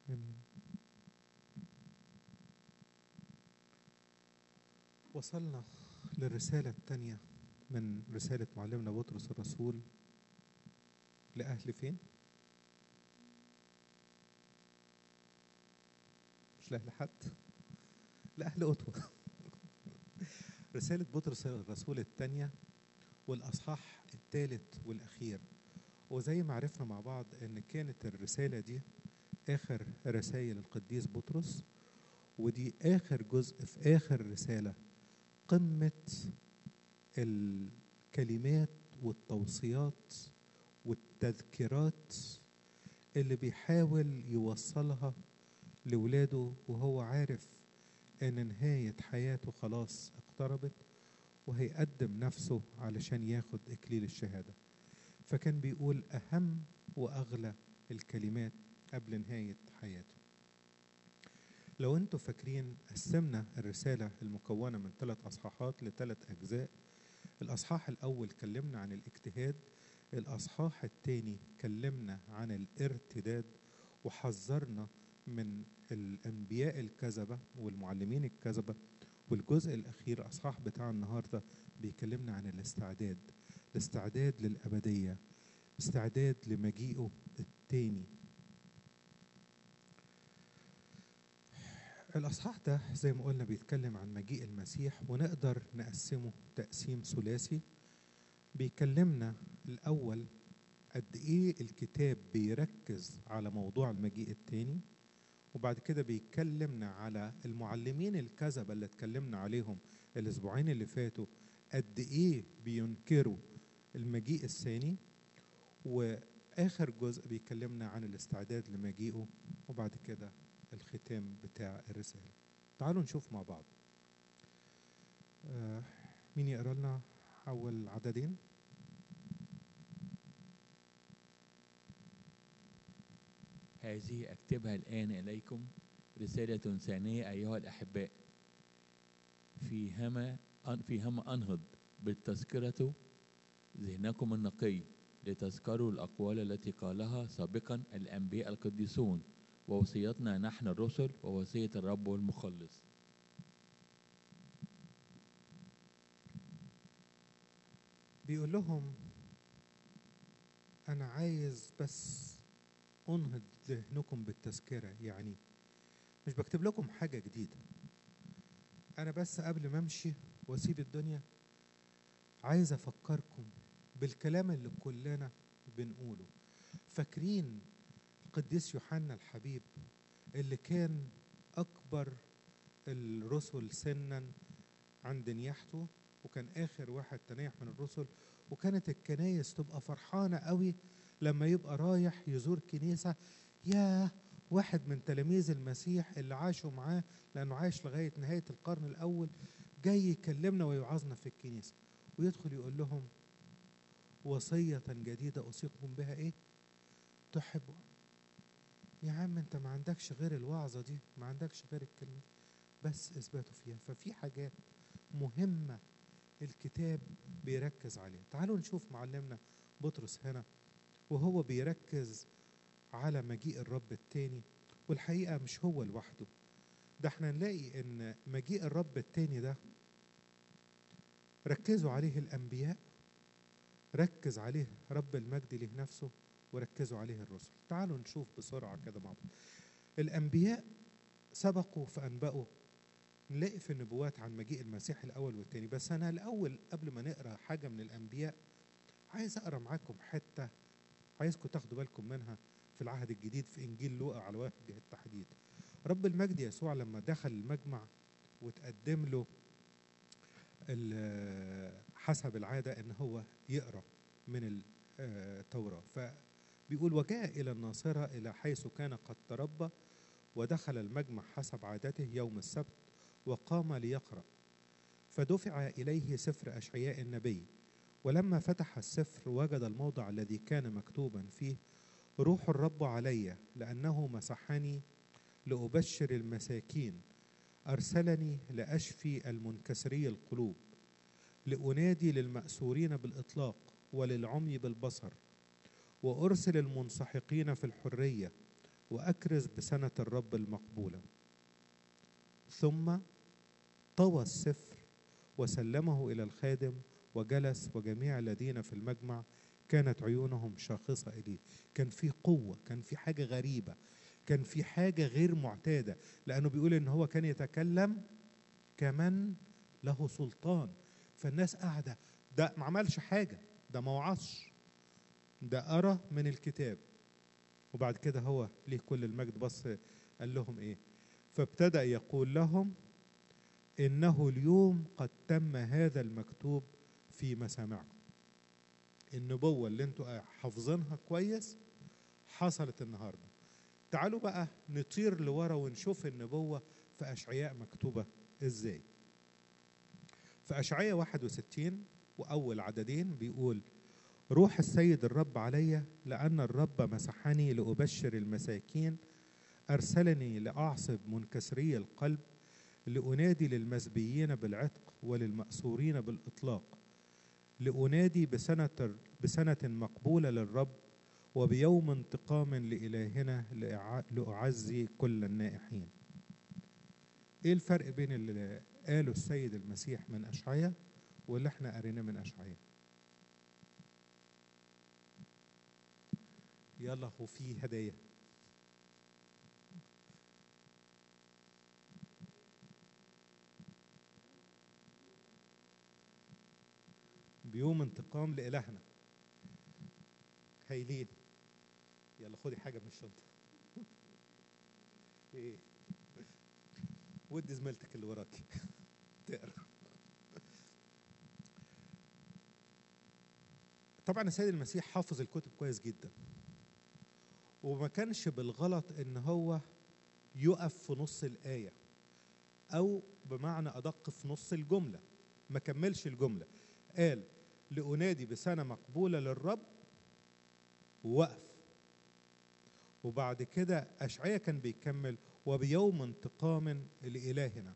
امين وصلنا للرسالة الثانية من رسالة معلمنا بطرس الرسول لأهل فين؟ مش لأهل حد لأهل أوتوا رسالة بطرس الرسول الثانية والأصحاح الثالث والأخير وزي ما عرفنا مع بعض إن كانت الرسالة دي آخر رسائل القديس بطرس ودي آخر جزء في آخر رسالة قمة الكلمات والتوصيات والتذكيرات اللي بيحاول يوصلها لولاده وهو عارف ان نهاية حياته خلاص اقتربت وهيقدم نفسه علشان ياخد اكليل الشهادة فكان بيقول اهم واغلى الكلمات قبل نهاية حياته لو انتوا فاكرين قسمنا الرسالة المكونة من ثلاث أصحاحات لثلاث أجزاء الأصحاح الأول كلمنا عن الاجتهاد الأصحاح الثاني كلمنا عن الارتداد وحذرنا من الأنبياء الكذبة والمعلمين الكذبة والجزء الأخير أصحاح بتاع النهاردة بيكلمنا عن الاستعداد الاستعداد للأبدية استعداد لمجيئه التاني الأصحاح ده زي ما قلنا بيتكلم عن مجيء المسيح ونقدر نقسمه تقسيم ثلاثي بيكلمنا الأول قد إيه الكتاب بيركز على موضوع المجيء التاني وبعد كده بيكلمنا على المعلمين الكذبة اللي اتكلمنا عليهم الأسبوعين اللي فاتوا قد إيه بينكروا المجيء الثاني وآخر جزء بيكلمنا عن الاستعداد لمجيئه وبعد كده الختام بتاع الرسالة تعالوا نشوف مع بعض آه مين يقرا لنا أول عددين هذه أكتبها الآن إليكم رسالة ثانية أيها الأحباء في هما في هما أنهض بالتذكرة ذهنكم النقي لتذكروا الأقوال التي قالها سابقا الأنبياء القديسون ووصيتنا نحن الرسل ووصية الرب والمخلص بيقول لهم أنا عايز بس أنهض ذهنكم بالتذكرة يعني مش بكتب لكم حاجة جديدة أنا بس قبل ما أمشي وأسيب الدنيا عايز أفكركم بالكلام اللي كلنا بنقوله فاكرين القديس يوحنا الحبيب اللي كان أكبر الرسل سنا عند نياحته وكان آخر واحد تنيح من الرسل وكانت الكنايس تبقى فرحانة قوي لما يبقى رايح يزور كنيسة يا واحد من تلاميذ المسيح اللي عاشوا معاه لأنه عاش لغاية نهاية القرن الأول جاي يكلمنا ويوعظنا في الكنيسة ويدخل يقول لهم وصية جديدة أوصيكم بها إيه؟ تحبوا يا عم أنت ما عندكش غير الوعظة دي ما عندكش غير الكلمة بس اثباتوا فيها ففي حاجات مهمة الكتاب بيركز عليها تعالوا نشوف معلمنا بطرس هنا وهو بيركز على مجيء الرب التاني والحقيقة مش هو لوحده ده احنا نلاقي ان مجيء الرب التاني ده ركزوا عليه الأنبياء ركز عليه رب المجد له نفسه وركزوا عليه الرسل تعالوا نشوف بسرعة كده مع بعض الأنبياء سبقوا فأنبأوا نلاقي في النبوات عن مجيء المسيح الأول والتاني بس أنا الأول قبل ما نقرأ حاجة من الأنبياء عايز أقرأ معاكم حتة عايزكم تاخدوا بالكم منها في العهد الجديد في إنجيل لوقا على وجه التحديد رب المجد يسوع لما دخل المجمع وتقدم له حسب العادة أن هو يقرأ من التوراة فبيقول وجاء إلى الناصرة إلى حيث كان قد تربى ودخل المجمع حسب عادته يوم السبت وقام ليقرأ فدفع إليه سفر أشعياء النبي ولما فتح السفر وجد الموضع الذي كان مكتوبا فيه روح الرب علي لأنه مسحني لأبشر المساكين أرسلني لأشفي المنكسري القلوب لأنادي للمأسورين بالإطلاق وللعمي بالبصر وأرسل المنسحقين في الحرية وأكرز بسنة الرب المقبولة ثم طوى السفر وسلمه إلى الخادم وجلس وجميع الذين في المجمع كانت عيونهم شاخصة إليه كان في قوة كان في حاجة غريبة كان في حاجة غير معتادة لأنه بيقول إن هو كان يتكلم كمن له سلطان فالناس قاعدة ده ما عملش حاجة ده ما وعظش ده أرى من الكتاب وبعد كده هو ليه كل المجد بص قال لهم إيه فابتدأ يقول لهم إنه اليوم قد تم هذا المكتوب في مسامعكم النبوة اللي انتوا حافظينها كويس حصلت النهاردة تعالوا بقى نطير لورا ونشوف النبوة في أشعياء مكتوبة إزاي في أشعياء 61 وأول عددين بيقول روح السيد الرب علي لأن الرب مسحني لأبشر المساكين أرسلني لأعصب منكسري القلب لأنادي للمسبيين بالعتق وللمأسورين بالإطلاق لأنادي بسنة بسنة مقبولة للرب وبيوم انتقام لإلهنا لأعزي كل النائحين. إيه الفرق بين اللي قاله السيد المسيح من أشعياء واللي احنا قريناه من أشعياء؟ يلا هو في هدايا بيوم انتقام لإلهنا هايلين يلا خدي حاجة من الشنطة ايه ودي زميلتك اللي وراكي تقرا طبعا السيد المسيح حافظ الكتب كويس جدا وما كانش بالغلط ان هو يقف في نص الآية أو بمعنى أدق في نص الجملة ما كملش الجملة قال لأنادي بسنة مقبولة للرب ووقف وبعد كده أشعية كان بيكمل وبيوم انتقام لإلهنا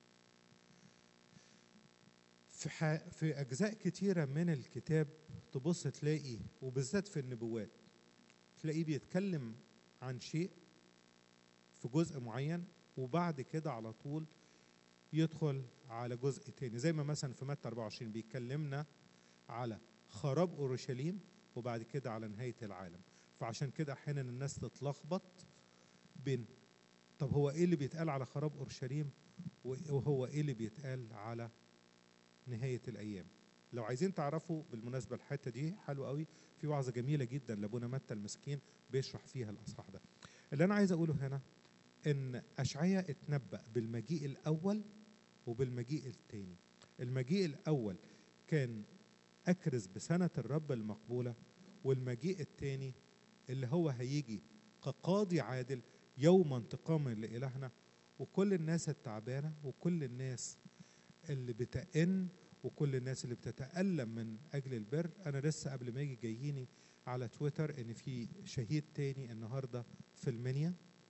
في, ح... في أجزاء كتيرة من الكتاب تبص تلاقي وبالذات في النبوات تلاقيه بيتكلم عن شيء في جزء معين وبعد كده على طول يدخل على جزء تاني زي ما مثلا في متى 24 بيكلمنا على خراب اورشليم وبعد كده على نهايه العالم فعشان كده احيانا الناس تتلخبط بين طب هو ايه اللي بيتقال على خراب اورشليم وهو ايه اللي بيتقال على نهايه الايام لو عايزين تعرفوا بالمناسبه الحته دي حلوه قوي في وعظه جميله جدا لابونا متى المسكين بيشرح فيها الاصحاح ده اللي انا عايز اقوله هنا ان اشعياء اتنبأ بالمجيء الاول وبالمجيء الثاني المجيء الاول كان اكرز بسنه الرب المقبوله والمجيء الثاني اللي هو هيجي كقاضي عادل يوم انتقام لإلهنا وكل الناس التعبانة وكل الناس اللي بتئن وكل الناس اللي بتتألم من أجل البر أنا لسه قبل ما يجي جاييني على تويتر إن في شهيد تاني النهاردة في المنيا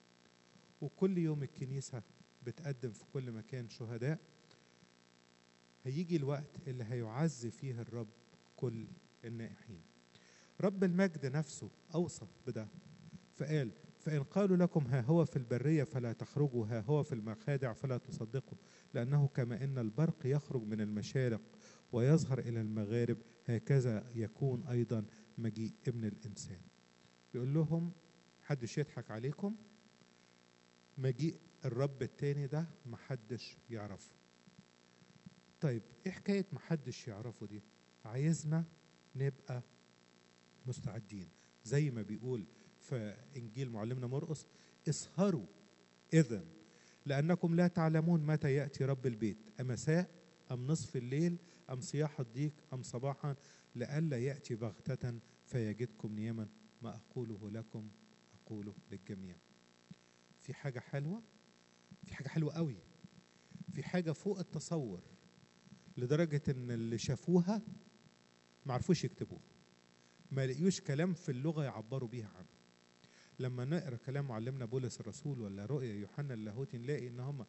وكل يوم الكنيسة بتقدم في كل مكان شهداء هيجي الوقت اللي هيعزي فيه الرب كل النائحين رب المجد نفسه أوصى بده فقال فإن قالوا لكم ها هو في البرية فلا تخرجوا ها هو في المخادع فلا تصدقوا لأنه كما إن البرق يخرج من المشارق ويظهر إلى المغارب هكذا يكون أيضا مجيء ابن الإنسان يقول لهم حدش يضحك عليكم مجيء الرب التاني ده محدش يعرفه طيب ايه حكاية محدش يعرفه دي عايزنا نبقى مستعدين زي ما بيقول في انجيل معلمنا مرقس اسهروا اذا لانكم لا تعلمون متى ياتي رب البيت امساء ام نصف الليل ام صياح الضيق ام صباحا لئلا ياتي بغته فيجدكم نياما ما اقوله لكم اقوله للجميع في حاجه حلوه في حاجه حلوه قوي في حاجه فوق التصور لدرجه ان اللي شافوها ما عرفوش يكتبوها ما لقيوش كلام في اللغه يعبروا بيها عنه لما نقرا كلام معلمنا بولس الرسول ولا رؤيا يوحنا اللاهوتي نلاقي ان هم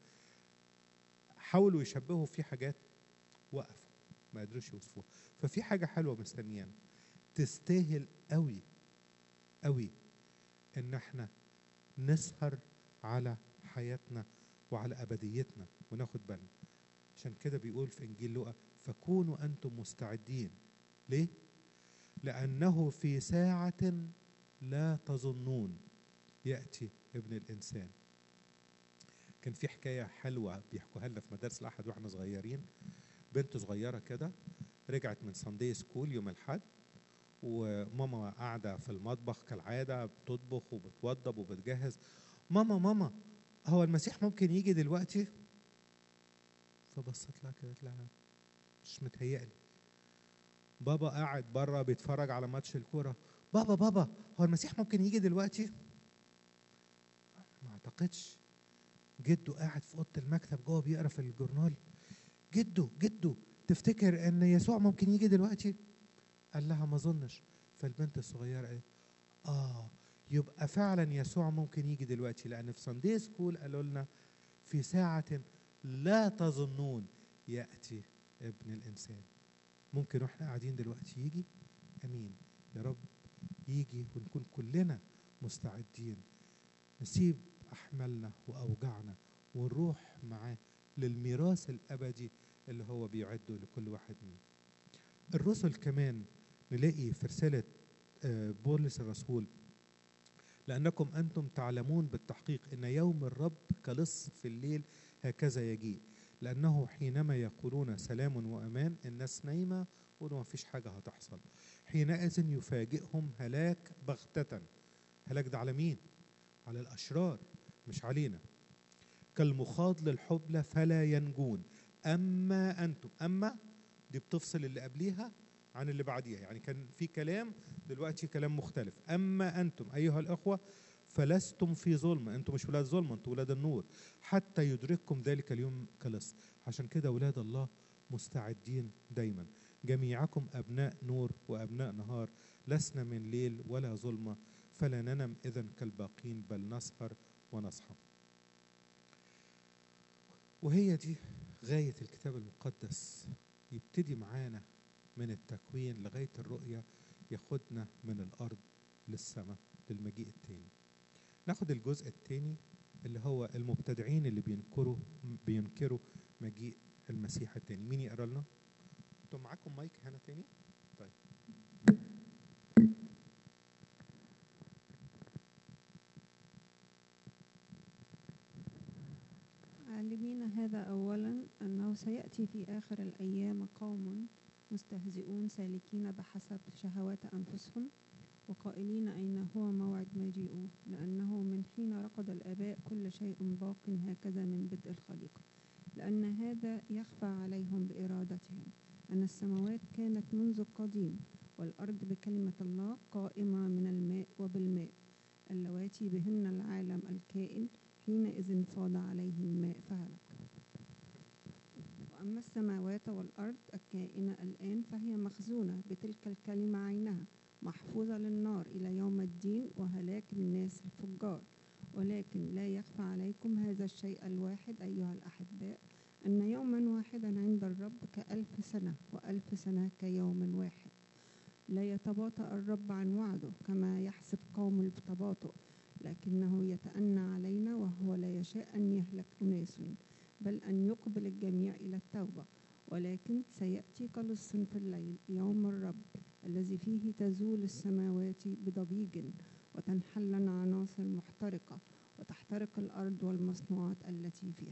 حاولوا يشبهوا في حاجات وقفوا ما قدروش يوصفوها ففي حاجه حلوه مستنيانا تستاهل قوي قوي ان احنا نسهر على حياتنا وعلى ابديتنا وناخد بالنا عشان كده بيقول في انجيل لوقا فكونوا انتم مستعدين ليه لانه في ساعه لا تظنون ياتي ابن الانسان كان في حكايه حلوه بيحكوها لنا في مدارس الاحد واحنا صغيرين بنت صغيره كده رجعت من ساندي سكول يوم الاحد وماما قاعده في المطبخ كالعاده بتطبخ وبتوضب وبتجهز ماما ماما هو المسيح ممكن يجي دلوقتي فبصت لها كده قالت لها مش متهيألي بابا قاعد بره بيتفرج على ماتش الكوره بابا بابا هو المسيح ممكن يجي دلوقتي ما اعتقدش جده قاعد في اوضه المكتب جوه بيقرا في الجورنال جده جده تفتكر ان يسوع ممكن يجي دلوقتي قال لها ما اظنش فالبنت الصغيره قالت اه يبقى فعلا يسوع ممكن يجي دلوقتي لان في ساندي سكول قالوا لنا في ساعه لا تظنون ياتي ابن الانسان ممكن واحنا قاعدين دلوقتي يجي امين يا رب يجي ونكون كلنا مستعدين نسيب احمالنا واوجاعنا ونروح معاه للميراث الابدي اللي هو بيعده لكل واحد منا الرسل كمان نلاقي في رساله آه، بولس الرسول لأنكم أنتم تعلمون بالتحقيق أن يوم الرب كلص في الليل هكذا يجيء لأنه حينما يقولون سلام وأمان الناس نايمة يقولوا ما فيش حاجة هتحصل حينئذ يفاجئهم هلاك بغتة هلاك ده على مين؟ على الأشرار مش علينا كالمخاض للحبلى فلا ينجون أما أنتم أما دي بتفصل اللي قبليها عن اللي بعديها يعني كان في كلام دلوقتي كلام مختلف أما أنتم أيها الأخوة فلستم في ظلم أنتم مش ولاد ظلم أنتم ولاد النور حتى يدرككم ذلك اليوم كلص عشان كده ولاد الله مستعدين دايما جميعكم أبناء نور وأبناء نهار لسنا من ليل ولا ظلمة فلا ننم إذا كالباقين بل نسهر ونصحى وهي دي غاية الكتاب المقدس يبتدي معانا من التكوين لغاية الرؤية ياخدنا من الأرض للسماء للمجيء التاني ناخد الجزء التاني اللي هو المبتدعين اللي بينكروا بينكروا مجيء المسيح التاني مين يقرا لنا؟ انتوا معاكم مايك هنا تاني؟ طيب عالمين هذا أولا أنه سيأتي في آخر الأيام قوم مستهزئون سالكين بحسب شهوات أنفسهم وقائلين أين هو موعد مجيئه لأنه من حين رقد الآباء كل شيء باق هكذا من بدء الخليقة لأن هذا يخفى عليهم بإرادتهم أن السماوات كانت منذ القديم والأرض بكلمة الله قائمة من الماء وبالماء اللواتي بهن العالم الكائن حينئذ فاض عليه الماء فهلك وأما السماوات والأرض الكائنة الآن فهي مخزونة بتلك الكلمة عينها محفوظة للنار إلى يوم الدين وهلاك الناس الفجار ولكن لا يخفى عليكم هذا الشيء الواحد أيها الأحباء أن يوما واحدا عند الرب كألف سنة وألف سنة كيوم واحد لا يتباطأ الرب عن وعده كما يحسب قوم التباطؤ لكنه يتأنى علينا وهو لا يشاء أن يهلك أناس بل أن يقبل الجميع إلى التوبة ولكن سيأتي كلص في الليل يوم الرب الذي فيه تزول السماوات بضجيج وتنحل عناصر محترقة وتحترق الأرض والمصنوعات التي فيها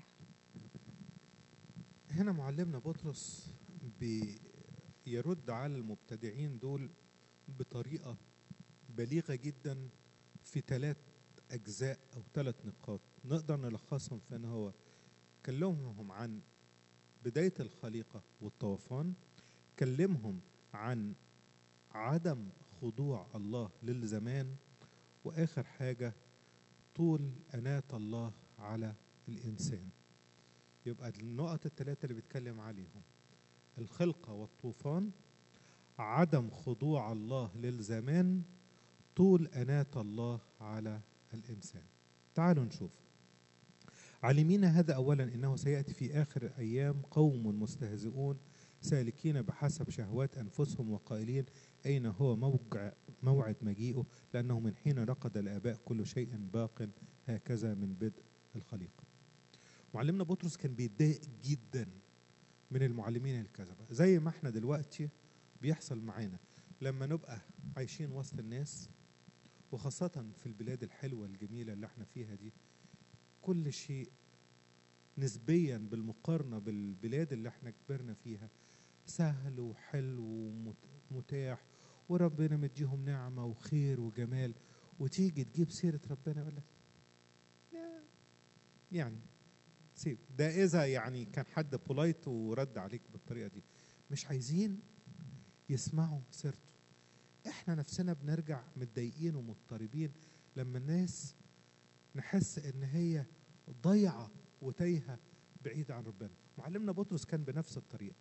هنا معلمنا بطرس بيرد على المبتدعين دول بطريقة بليغة جدا في ثلاث أجزاء أو ثلاث نقاط نقدر نلخصهم في أن هو كلمهم عن بداية الخليقة والطوفان كلمهم عن عدم خضوع الله للزمان وآخر حاجة طول أناة الله على الإنسان يبقى النقط الثلاثة اللي بيتكلم عليهم الخلقة والطوفان عدم خضوع الله للزمان طول أناة الله على الإنسان تعالوا نشوف عالمين هذا أولا إنه سيأتي في آخر الأيام قوم مستهزئون سالكين بحسب شهوات أنفسهم وقائلين أين هو موقع موعد مجيئه لأنه من حين رقد الآباء كل شيء باق هكذا من بدء الخليقة معلمنا بطرس كان بيتضايق جدا من المعلمين الكذبة زي ما احنا دلوقتي بيحصل معانا لما نبقى عايشين وسط الناس وخاصة في البلاد الحلوة الجميلة اللي احنا فيها دي كل شيء نسبيا بالمقارنة بالبلاد اللي احنا كبرنا فيها سهل وحلو ومتاح وربنا مديهم نعمة وخير وجمال وتيجي تجيب سيرة ربنا يقول لك يا- يعني سيب ده إذا يعني كان حد بولايت ورد عليك بالطريقة دي مش عايزين يسمعوا سيرته احنا نفسنا بنرجع متضايقين ومضطربين لما الناس نحس ان هي ضايعه وتايهه بعيد عن ربنا معلمنا بطرس كان بنفس الطريقه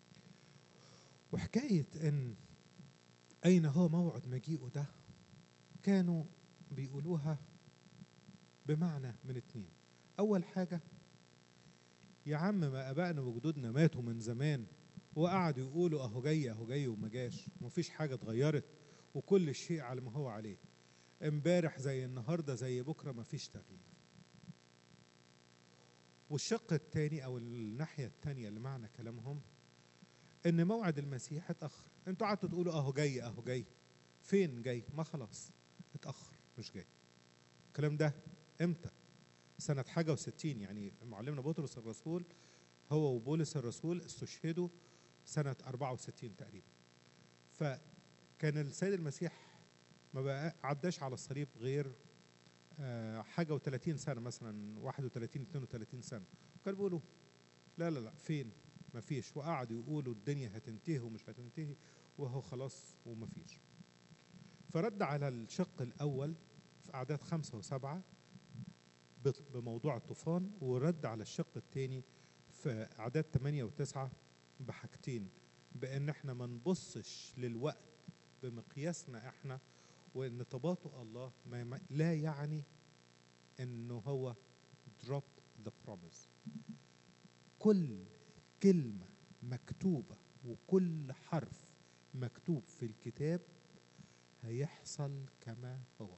وحكايه ان اين هو موعد مجيئه ده كانوا بيقولوها بمعنى من اتنين اول حاجه يا عم ما ابائنا وجدودنا ماتوا من زمان وقعدوا يقولوا اهو جاي اهو جاي وما جاش ومفيش حاجه اتغيرت وكل شيء على ما هو عليه امبارح زي النهارده زي بكره مفيش تغيير والشق الثاني او الناحيه الثانيه اللي معنى كلامهم ان موعد المسيح اتاخر انتوا قعدتوا تقولوا اهو جاي اهو جاي فين جاي ما خلاص اتاخر مش جاي الكلام ده امتى سنه حاجه وستين يعني معلمنا بطرس الرسول هو وبولس الرسول استشهدوا سنه 64 تقريبا فكان السيد المسيح ما بقى عداش على الصليب غير آه، حاجه و30 سنه مثلا 31 32 سنه كانوا بيقولوا لا لا لا فين ما فيش وقعدوا يقولوا الدنيا هتنتهي ومش هتنتهي وهو خلاص وما فيش فرد على الشق الاول في اعداد خمسة وسبعة بط- بموضوع الطوفان ورد على الشق الثاني في اعداد ثمانية وتسعة بحاجتين بان احنا ما نبصش للوقت بمقياسنا احنا وان تباطؤ الله ما ما- لا يعني انه هو dropped the promise كل كلمة مكتوبة وكل حرف مكتوب في الكتاب هيحصل كما هو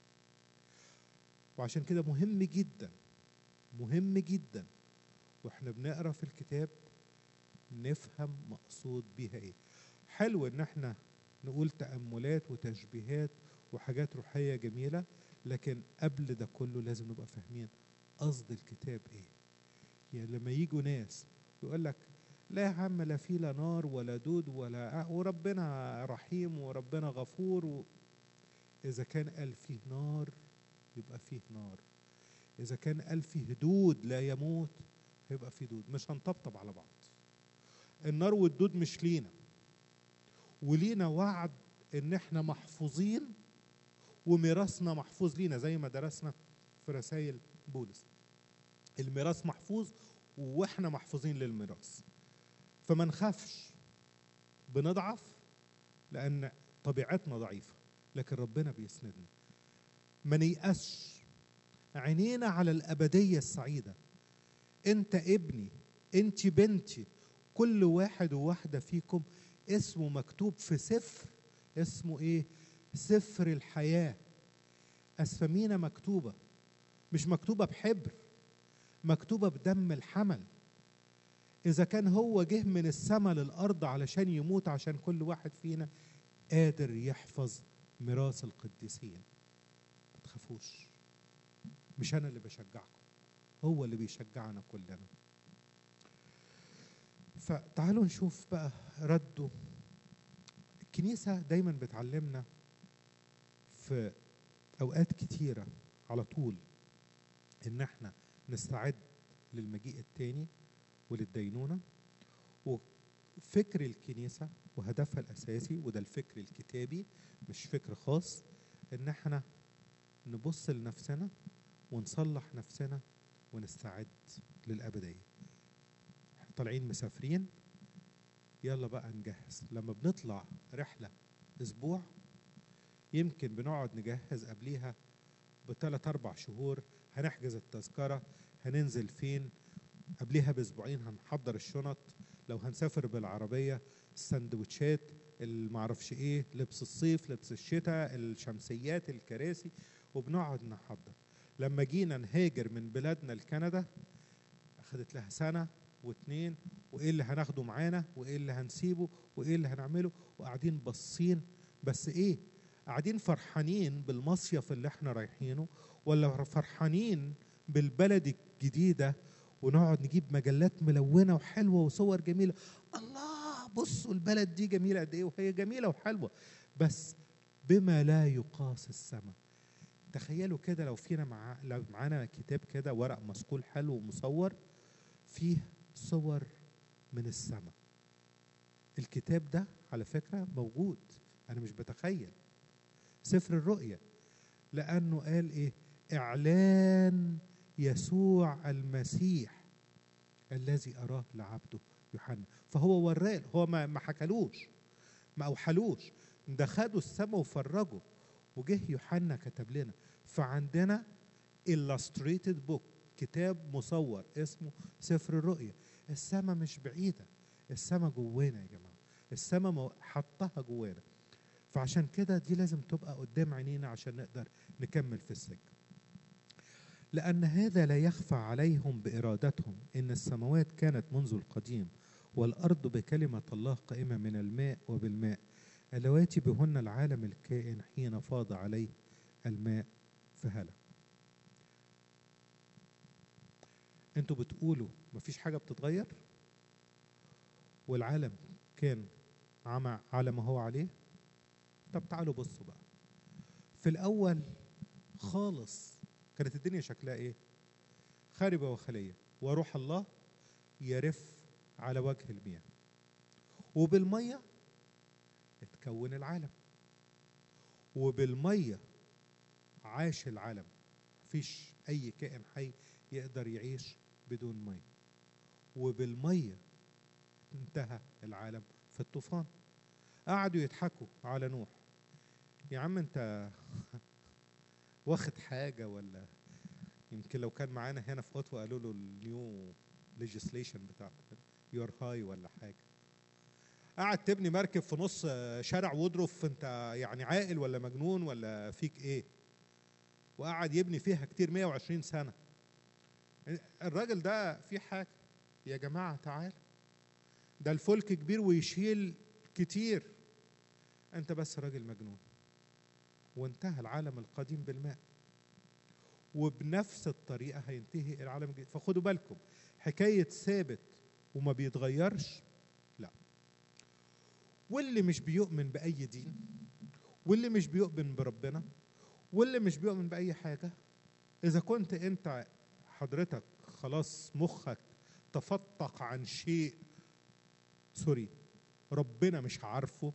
وعشان كده مهم جدا مهم جدا واحنا بنقرا في الكتاب نفهم مقصود بيها ايه حلو ان احنا نقول تأملات وتشبيهات وحاجات روحية جميلة لكن قبل ده كله لازم نبقى فاهمين قصد الكتاب ايه يعني لما يجوا ناس يقول لك لا يا عم لا في لا نار ولا دود ولا وربنا رحيم وربنا غفور و... إذا كان قال فيه نار يبقى فيه نار إذا كان قال فيه دود لا يموت هيبقى فيه دود مش هنطبطب على بعض النار والدود مش لينا ولينا وعد ان احنا محفوظين وميراثنا محفوظ لينا زي ما درسنا في رسائل بولس الميراث محفوظ واحنا محفوظين للميراث فما نخافش بنضعف لان طبيعتنا ضعيفه لكن ربنا بيسندنا ما نيأسش عينينا على الأبدية السعيدة أنت ابني أنت بنتي كل واحد وواحدة فيكم اسمه مكتوب في سفر اسمه إيه؟ سفر الحياة أسفمينا مكتوبة مش مكتوبة بحبر مكتوبة بدم الحمل إذا كان هو جه من السماء للأرض علشان يموت عشان كل واحد فينا قادر يحفظ ميراث القديسين ما تخافوش مش أنا اللي بشجعكم هو اللي بيشجعنا كلنا فتعالوا نشوف بقى رده الكنيسة دايما بتعلمنا في أوقات كتيرة على طول إن احنا نستعد للمجيء التاني وللدينونة وفكر الكنيسة وهدفها الأساسي وده الفكر الكتابي مش فكر خاص إن احنا نبص لنفسنا ونصلح نفسنا ونستعد للأبدية احنا طالعين مسافرين يلا بقى نجهز لما بنطلع رحلة أسبوع يمكن بنقعد نجهز قبليها بثلاث أربع شهور هنحجز التذكرة هننزل فين قبليها بأسبوعين هنحضر الشنط لو هنسافر بالعربيه السندوتشات المعرفش ايه لبس الصيف لبس الشتاء الشمسيات الكراسي وبنقعد نحضر لما جينا نهاجر من بلادنا لكندا اخدت لها سنه واتنين وايه اللي هناخده معانا وايه اللي هنسيبه وايه اللي هنعمله وقاعدين باصين بس ايه قاعدين فرحانين بالمصيف اللي احنا رايحينه ولا فرحانين بالبلد الجديده ونقعد نجيب مجلات ملونه وحلوه وصور جميله الله بصوا البلد دي جميله قد ايه وهي جميله وحلوه بس بما لا يقاس السماء تخيلوا كده لو فينا مع لو معانا كتاب كده ورق مسكول حلو ومصور فيه صور من السماء الكتاب ده على فكرة موجود أنا مش بتخيل سفر الرؤيا لأنه قال إيه إعلان يسوع المسيح الذي أراه لعبده يوحنا فهو وراه هو ما ما حكالوش ما أوحلوش ده خدوا السماء وفرجوا وجه يوحنا كتب لنا فعندنا illustrated book كتاب مصور اسمه سفر الرؤيا السماء مش بعيدة السماء جوانا يا جماعة السماء مو- حطها جوانا فعشان كده دي لازم تبقى قدام عينينا عشان نقدر نكمل في السكة لأن هذا لا يخفى عليهم بإرادتهم إن السماوات كانت منذ القديم والأرض بكلمة الله قائمة من الماء وبالماء اللواتي بهن العالم الكائن حين فاض عليه الماء فهلك انتوا بتقولوا مفيش حاجة بتتغير والعالم كان عم- على ما هو عليه طب تعالوا بصوا بقى في الأول خالص كانت الدنيا شكلها ايه خاربة وخلية وروح الله يرف على وجه المياه وبالمية اتكون العالم وبالمية عاش العالم مفيش أي كائن حي يقدر يعيش بدون مية وبالمية انتهى العالم في الطوفان قعدوا يضحكوا على نوح يا عم انت واخد حاجة ولا يمكن لو كان معانا هنا في اوتوا قالوا له النيو ليجيسليشن بتاعته يور هاي ولا حاجة قاعد تبني مركب في نص شارع وودروف انت يعني عاقل ولا مجنون ولا فيك ايه وقعد يبني فيها كتير 120 سنة الراجل ده في حاجة يا جماعة تعال ده الفلك كبير ويشيل كتير انت بس راجل مجنون وانتهى العالم القديم بالماء وبنفس الطريقة هينتهي العالم الجديد فخدوا بالكم حكاية ثابت وما بيتغيرش لا واللي مش بيؤمن بأي دين واللي مش بيؤمن بربنا واللي مش بيؤمن بأي حاجة إذا كنت أنت حضرتك خلاص مخك تفتق عن شيء سوري ربنا مش عارفه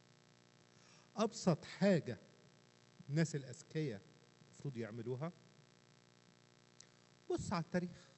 أبسط حاجة الناس الأذكياء المفروض يعملوها بص على التاريخ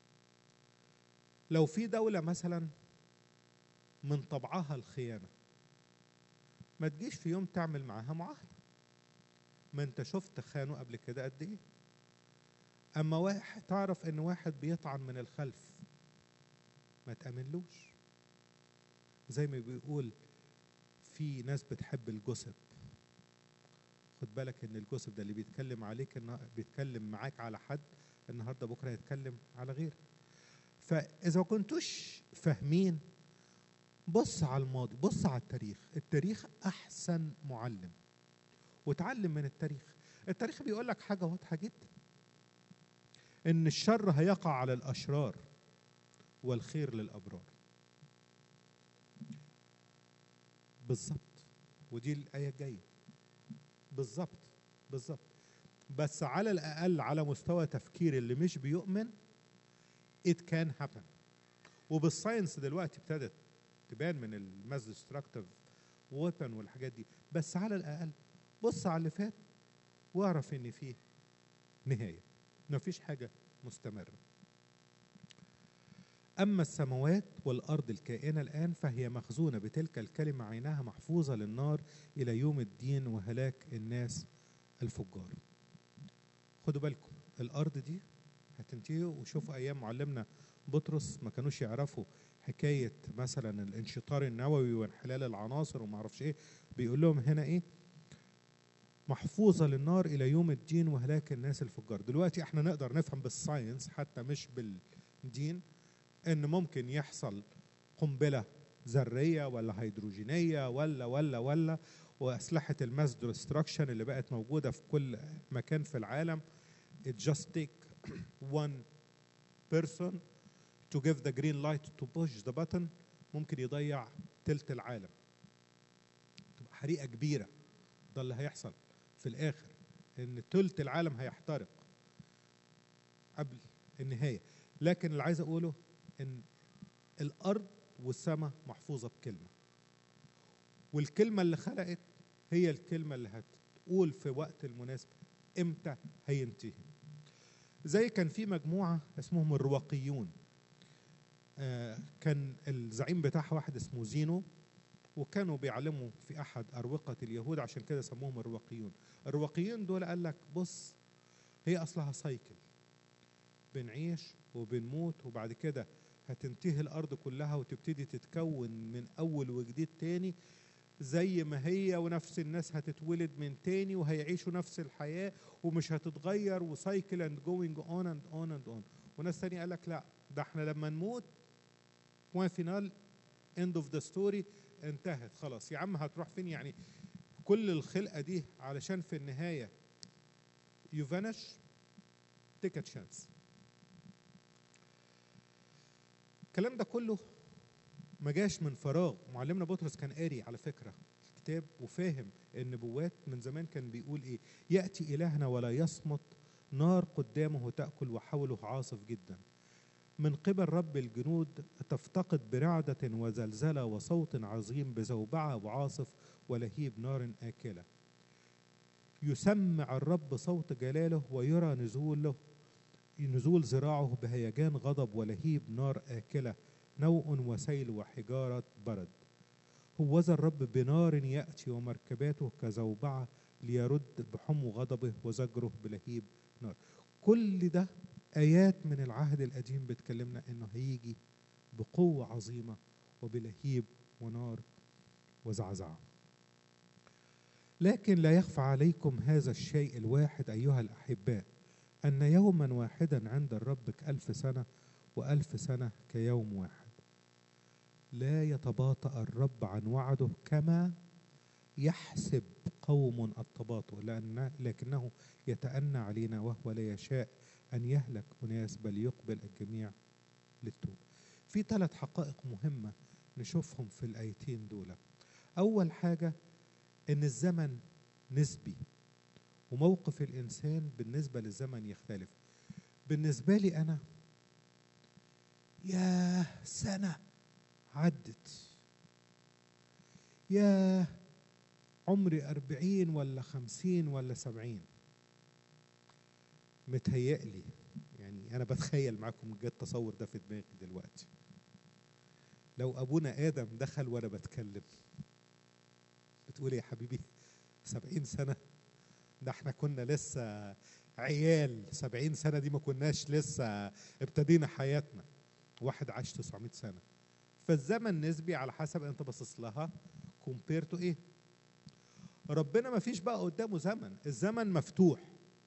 لو في دولة مثلا من طبعها الخيانة ما تجيش في يوم تعمل معاها معاهدة ما انت شفت خانوا قبل كده قد ايه اما واحد تعرف ان واحد بيطعن من الخلف ما تأمنلوش زي ما بيقول في ناس بتحب الجسد خد بالك ان الجسد ده اللي بيتكلم عليك إنه بيتكلم معاك على حد النهارده بكره يتكلم على غيرك فاذا ما كنتوش فاهمين بص على الماضي بص على التاريخ التاريخ احسن معلم وتعلم من التاريخ التاريخ بيقول لك حاجه واضحه جدا ان الشر هيقع على الاشرار والخير للابرار بالظبط ودي الايه الجايه بالظبط بالظبط بس على الاقل على مستوى تفكير اللي مش بيؤمن it can happen وبالساينس دلوقتي ابتدت تبان من الماس ديستراكتيف ويبن والحاجات دي بس على الاقل بص على اللي فات واعرف ان فيه نهايه مفيش حاجه مستمره أما السماوات والأرض الكائنة الآن فهي مخزونة بتلك الكلمة عينها محفوظة للنار إلى يوم الدين وهلاك الناس الفجار خدوا بالكم الأرض دي هتنتهي وشوفوا ايام معلمنا بطرس ما كانوش يعرفوا حكايه مثلا الانشطار النووي وانحلال العناصر وما اعرفش ايه بيقول لهم هنا ايه محفوظه للنار الى يوم الدين وهلاك الناس الفجار دلوقتي احنا نقدر نفهم بالساينس حتى مش بالدين ان ممكن يحصل قنبله ذريه ولا هيدروجينيه ولا ولا ولا واسلحه الماس ديستركشن اللي بقت موجوده في كل مكان في العالم it just take one person to give the green light to push the button ممكن يضيع تلت العالم تبقى حريقه كبيره ده اللي هيحصل في الاخر ان تلت العالم هيحترق قبل النهايه لكن اللي عايز اقوله ان الارض والسماء محفوظه بكلمه والكلمه اللي خلقت هي الكلمه اللي هتقول في وقت المناسب امتى هينتهي زي كان في مجموعه اسمهم الرواقيون آه كان الزعيم بتاعها واحد اسمه زينو وكانوا بيعلموا في احد اروقه اليهود عشان كده سموهم الرواقيون الرواقيون دول قال لك بص هي اصلها سايكل بنعيش وبنموت وبعد كده هتنتهي الارض كلها وتبتدي تتكون من اول وجديد تاني زي ما هي ونفس الناس هتتولد من تاني وهيعيشوا نفس الحياه ومش هتتغير وسايكل اند جوينج اون اند اون اند اون وناس تانية قال لك لا ده احنا لما نموت بوان فينال اند اوف ذا ستوري انتهت خلاص يا عم هتروح فين يعني كل الخلقه دي علشان في النهايه يو فانش تيك تشانس الكلام ده كله ما جاش من فراغ معلمنا بطرس كان قاري على فكره الكتاب وفاهم النبوات من زمان كان بيقول ايه ياتي الهنا ولا يصمت نار قدامه تاكل وحوله عاصف جدا من قبل رب الجنود تفتقد برعدة وزلزلة وصوت عظيم بزوبعة وعاصف ولهيب نار آكلة يسمع الرب صوت جلاله ويرى نزوله نزول ذراعه بهيجان غضب ولهيب نار آكلة نوء وسيل وحجارة برد هوذا الرب بنار يأتي ومركباته كزوبعة ليرد بحمو غضبه وزجره بلهيب نار كل ده آيات من العهد القديم بتكلمنا إنه هيجي بقوة عظيمة وبلهيب ونار وزعزعة لكن لا يخفى عليكم هذا الشيء الواحد أيها الأحباء أن يوما واحدا عند الرب كألف سنة وألف سنة كيوم واحد لا يتباطأ الرب عن وعده كما يحسب قوم التباطؤ لأن لكنه يتأنى علينا وهو لا يشاء أن يهلك أناس بل يقبل الجميع للتوبة في ثلاث حقائق مهمة نشوفهم في الآيتين دول أول حاجة إن الزمن نسبي وموقف الإنسان بالنسبة للزمن يختلف بالنسبة لي أنا يا سنة عدت يا عمري أربعين ولا خمسين ولا سبعين متهيألي يعني أنا بتخيل معاكم جه التصور ده في دماغي دلوقتي لو أبونا آدم دخل وأنا بتكلم بتقول يا حبيبي سبعين سنة ده احنا كنا لسه عيال سبعين سنة دي ما كناش لسه ابتدينا حياتنا واحد عاش 900 سنة فالزمن نسبي على حسب انت باصص لها كومبير تو ايه ربنا ما فيش بقى قدامه زمن الزمن مفتوح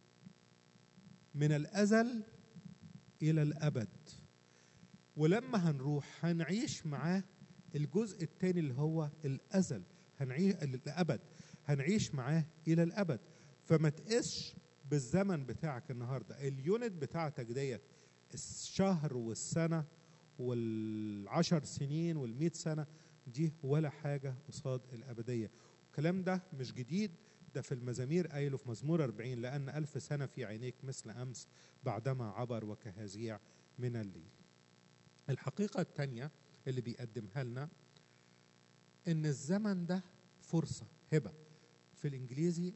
من الازل الى الابد ولما هنروح هنعيش معاه الجزء الثاني اللي هو الازل هنعيش الابد هنعيش معاه الى الابد فما تقسش بالزمن بتاعك النهارده اليونت بتاعتك ديت الشهر والسنه والعشر سنين والمئة سنه دي ولا حاجه قصاد الابديه الكلام ده مش جديد ده في المزامير قايله في مزمور 40 لأن ألف سنة في عينيك مثل أمس بعدما عبر وكهزيع من الليل الحقيقة الثانية اللي بيقدمها لنا إن الزمن ده فرصة هبة في الإنجليزي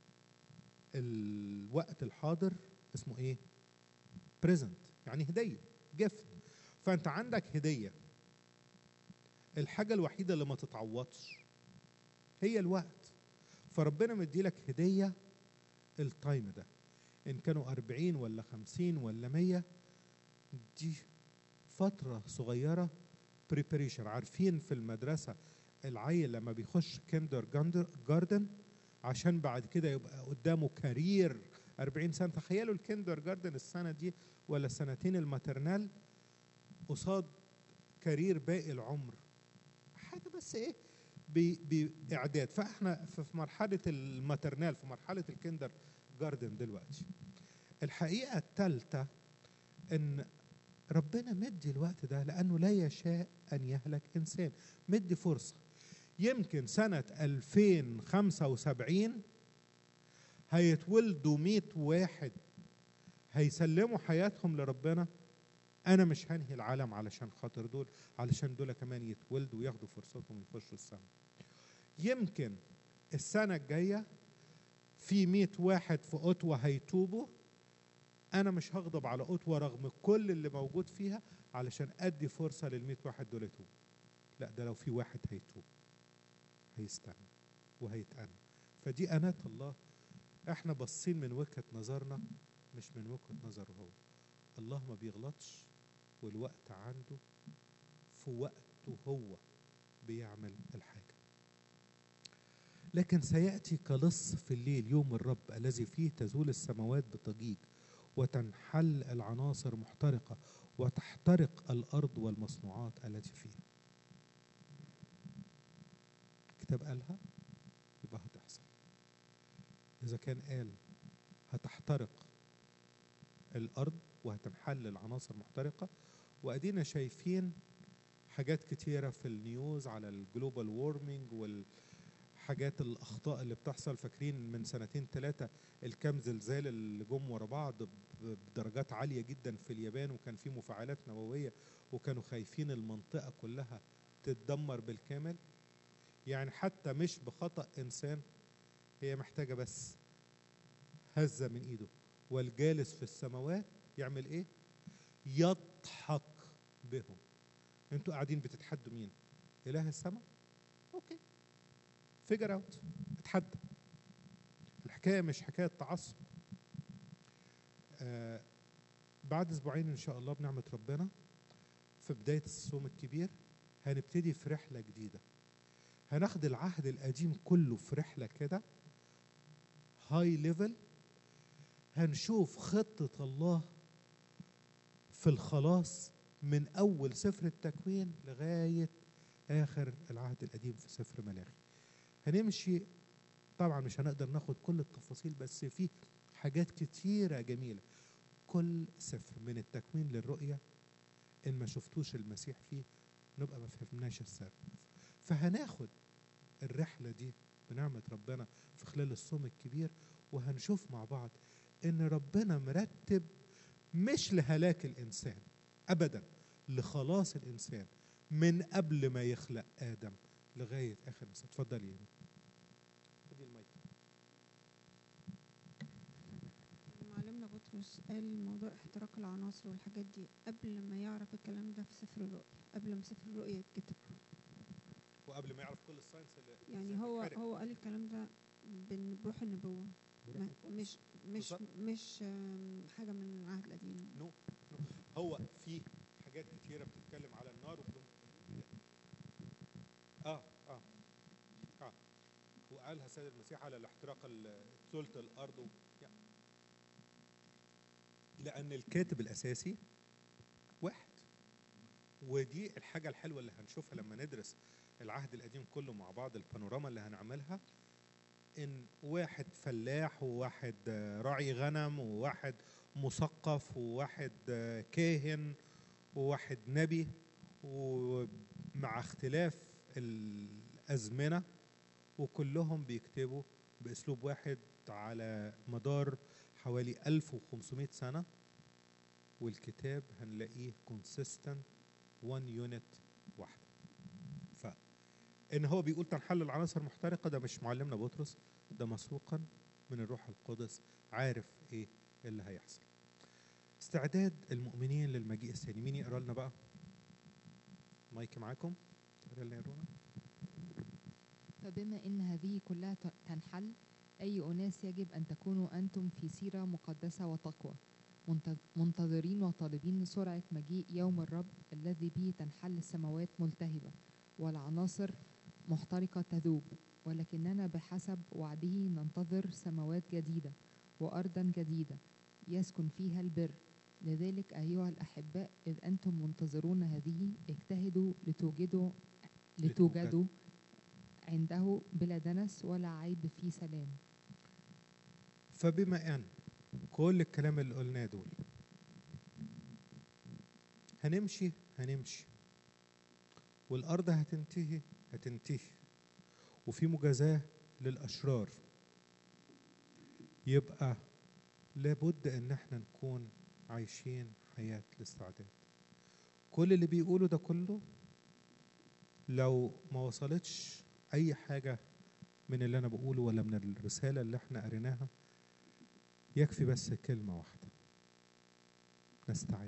الوقت الحاضر اسمه إيه؟ present يعني هدية gift فأنت عندك هدية الحاجة الوحيدة اللي ما تتعوضش هي الوقت فربنا مديلك هدية التايم ده إن كانوا أربعين ولا خمسين ولا مية دي فترة صغيرة بريبريشن عارفين في المدرسة العيل لما بيخش كيندر جاردن عشان بعد كده يبقى قدامه كارير 40 سنة تخيلوا الكيندر جاردن السنة دي ولا سنتين الماترنال قصاد كارير باقي العمر حاجة بس ايه ب- بإعداد فاحنا في في مرحلة الماترنال في مرحلة الكيندر جاردن دلوقتي الحقيقة الثالثة ان ربنا مدي الوقت ده لأنه لا يشاء أن يهلك إنسان مدي فرصة يمكن سنة 2075 هيتولدوا 100 واحد هيسلموا حياتهم لربنا أنا مش هنهي العالم علشان خاطر دول علشان دول كمان يتولدوا وياخدوا فرصتهم يخشوا السماء يمكن السنة الجاية في 100 واحد في أوتوا هيتوبوا أنا مش هغضب على أوتوا رغم كل اللي موجود فيها علشان أدي فرصة لل 100 واحد دول يتوبوا لا ده لو في واحد هيتوب هيستنى وهيتأنى فدي أناة الله احنا باصين من وجهة نظرنا مش من وجهة نظره هو الله ما بيغلطش والوقت عنده في وقته هو بيعمل الحاجة لكن سيأتي كلص في الليل يوم الرب الذي فيه تزول السماوات بضجيج وتنحل العناصر محترقة وتحترق الأرض والمصنوعات التي فيها الكتاب قالها يبقى هتحصل إذا كان قال هتحترق الأرض وهتنحل العناصر محترقة وأدينا شايفين حاجات كتيرة في النيوز على الجلوبال وورمينج والحاجات الأخطاء اللي بتحصل فاكرين من سنتين ثلاثة الكام زلزال اللي جم ورا بعض ب- بدرجات عالية جدا في اليابان وكان في مفاعلات نووية وكانوا خايفين المنطقة كلها تتدمر بالكامل يعني حتى مش بخطأ إنسان هي محتاجة بس هزة من إيده والجالس في السماوات يعمل إيه؟ يضحك بهم انتوا قاعدين بتتحدوا مين؟ إله السماء؟ أوكي فيجر أوت اتحدى الحكاية مش حكاية تعصب آه بعد أسبوعين إن شاء الله بنعمة ربنا في بداية الصوم الكبير هنبتدي في رحلة جديدة هناخد العهد القديم كله في رحلة كده هاي ليفل هنشوف خطة الله في الخلاص من أول سفر التكوين لغاية آخر العهد القديم في سفر ملاخي هنمشي طبعا مش هنقدر ناخد كل التفاصيل بس في حاجات كتيرة جميلة كل سفر من التكوين للرؤية إن ما شفتوش المسيح فيه نبقى ما فهمناش السر فهناخد الرحلة دي بنعمة ربنا في خلال الصوم الكبير وهنشوف مع بعض إن ربنا مرتب مش لهلاك الإنسان أبدا لخلاص الإنسان من قبل ما يخلق آدم لغاية آخر مساء اتفضلي يا خدي المايك معلمنا بطرس قال موضوع احتراق العناصر والحاجات دي قبل ما يعرف الكلام ده في سفر الرؤيا قبل ما سفر الرؤيا يتكتب وقبل ما يعرف كل الساينس اللي يعني إزاي هو بيتحرق. هو قال الكلام ده بن- بروح النبوة ما- مش مش بالظبط. مش آم، حاجة من العهد القديم نو نو. هو في حاجات كتيرة بتتكلم على النار وبتم... اه اه اه وقالها سيد المسيح على الاحتراق ال- ثلث الارض و... يعني. لان الكاتب الاساسي واحد ودي الحاجة الحلوة اللي هنشوفها لما ندرس العهد القديم كله مع بعض البانوراما اللي هنعملها ان واحد فلاح وواحد آه، راعي غنم وواحد مثقف وواحد آه، كاهن وواحد نبي ومع اختلاف الازمنه وكلهم بيكتبوا باسلوب واحد على مدار حوالي 1500 سنه والكتاب هنلاقيه كونسيستنت 1 يونت واحده ف ان هو بيقول تنحل العناصر محترقه ده مش معلمنا بطرس ده مسروقا من الروح القدس عارف ايه اللي هيحصل استعداد المؤمنين للمجيء الثاني مين يقرا لنا بقى مايك معاكم تقرا لنا يا رونا فبما ان هذه كلها ت- تنحل أي أناس يجب أن تكونوا أنتم في سيرة مقدسة وتقوى منت- منتظرين وطالبين سرعة مجيء يوم الرب الذي به تنحل السماوات ملتهبة والعناصر محترقة تذوب ولكننا بحسب وعده ننتظر سماوات جديدة وأرضا جديدة يسكن فيها البر لذلك أيها الأحباء إذ أنتم منتظرون هذه اجتهدوا لتوجدوا لتوجدوا عنده بلا دنس ولا عيب في سلام فبما ان كل الكلام اللي قلناه دول هنمشي هنمشي والارض هتنتهي هتنتهي وفي مجازاه للاشرار يبقى لابد ان احنا نكون عايشين حياه الاستعداد كل اللي بيقوله ده كله لو ما وصلتش اي حاجه من اللي انا بقوله ولا من الرساله اللي احنا قريناها يكفي بس كلمة واحدة نستعد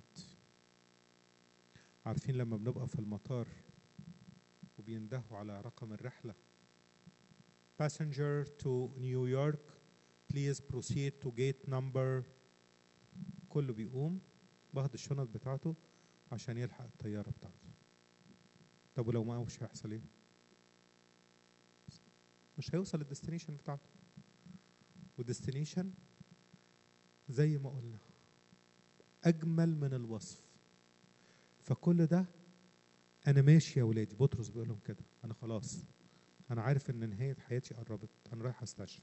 عارفين لما بنبقى في المطار وبيندهوا على رقم الرحلة passenger to New York please proceed to gate number كله بيقوم باخد الشنط بتاعته عشان يلحق الطيارة بتاعته طب ولو ما مش هيحصل ايه مش هيوصل الديستنيشن بتاعته والديستنيشن زي ما قلنا اجمل من الوصف فكل ده انا ماشي يا ولادي بطرس بيقول لهم كده انا خلاص انا عارف ان نهايه حياتي قربت انا رايح استشهد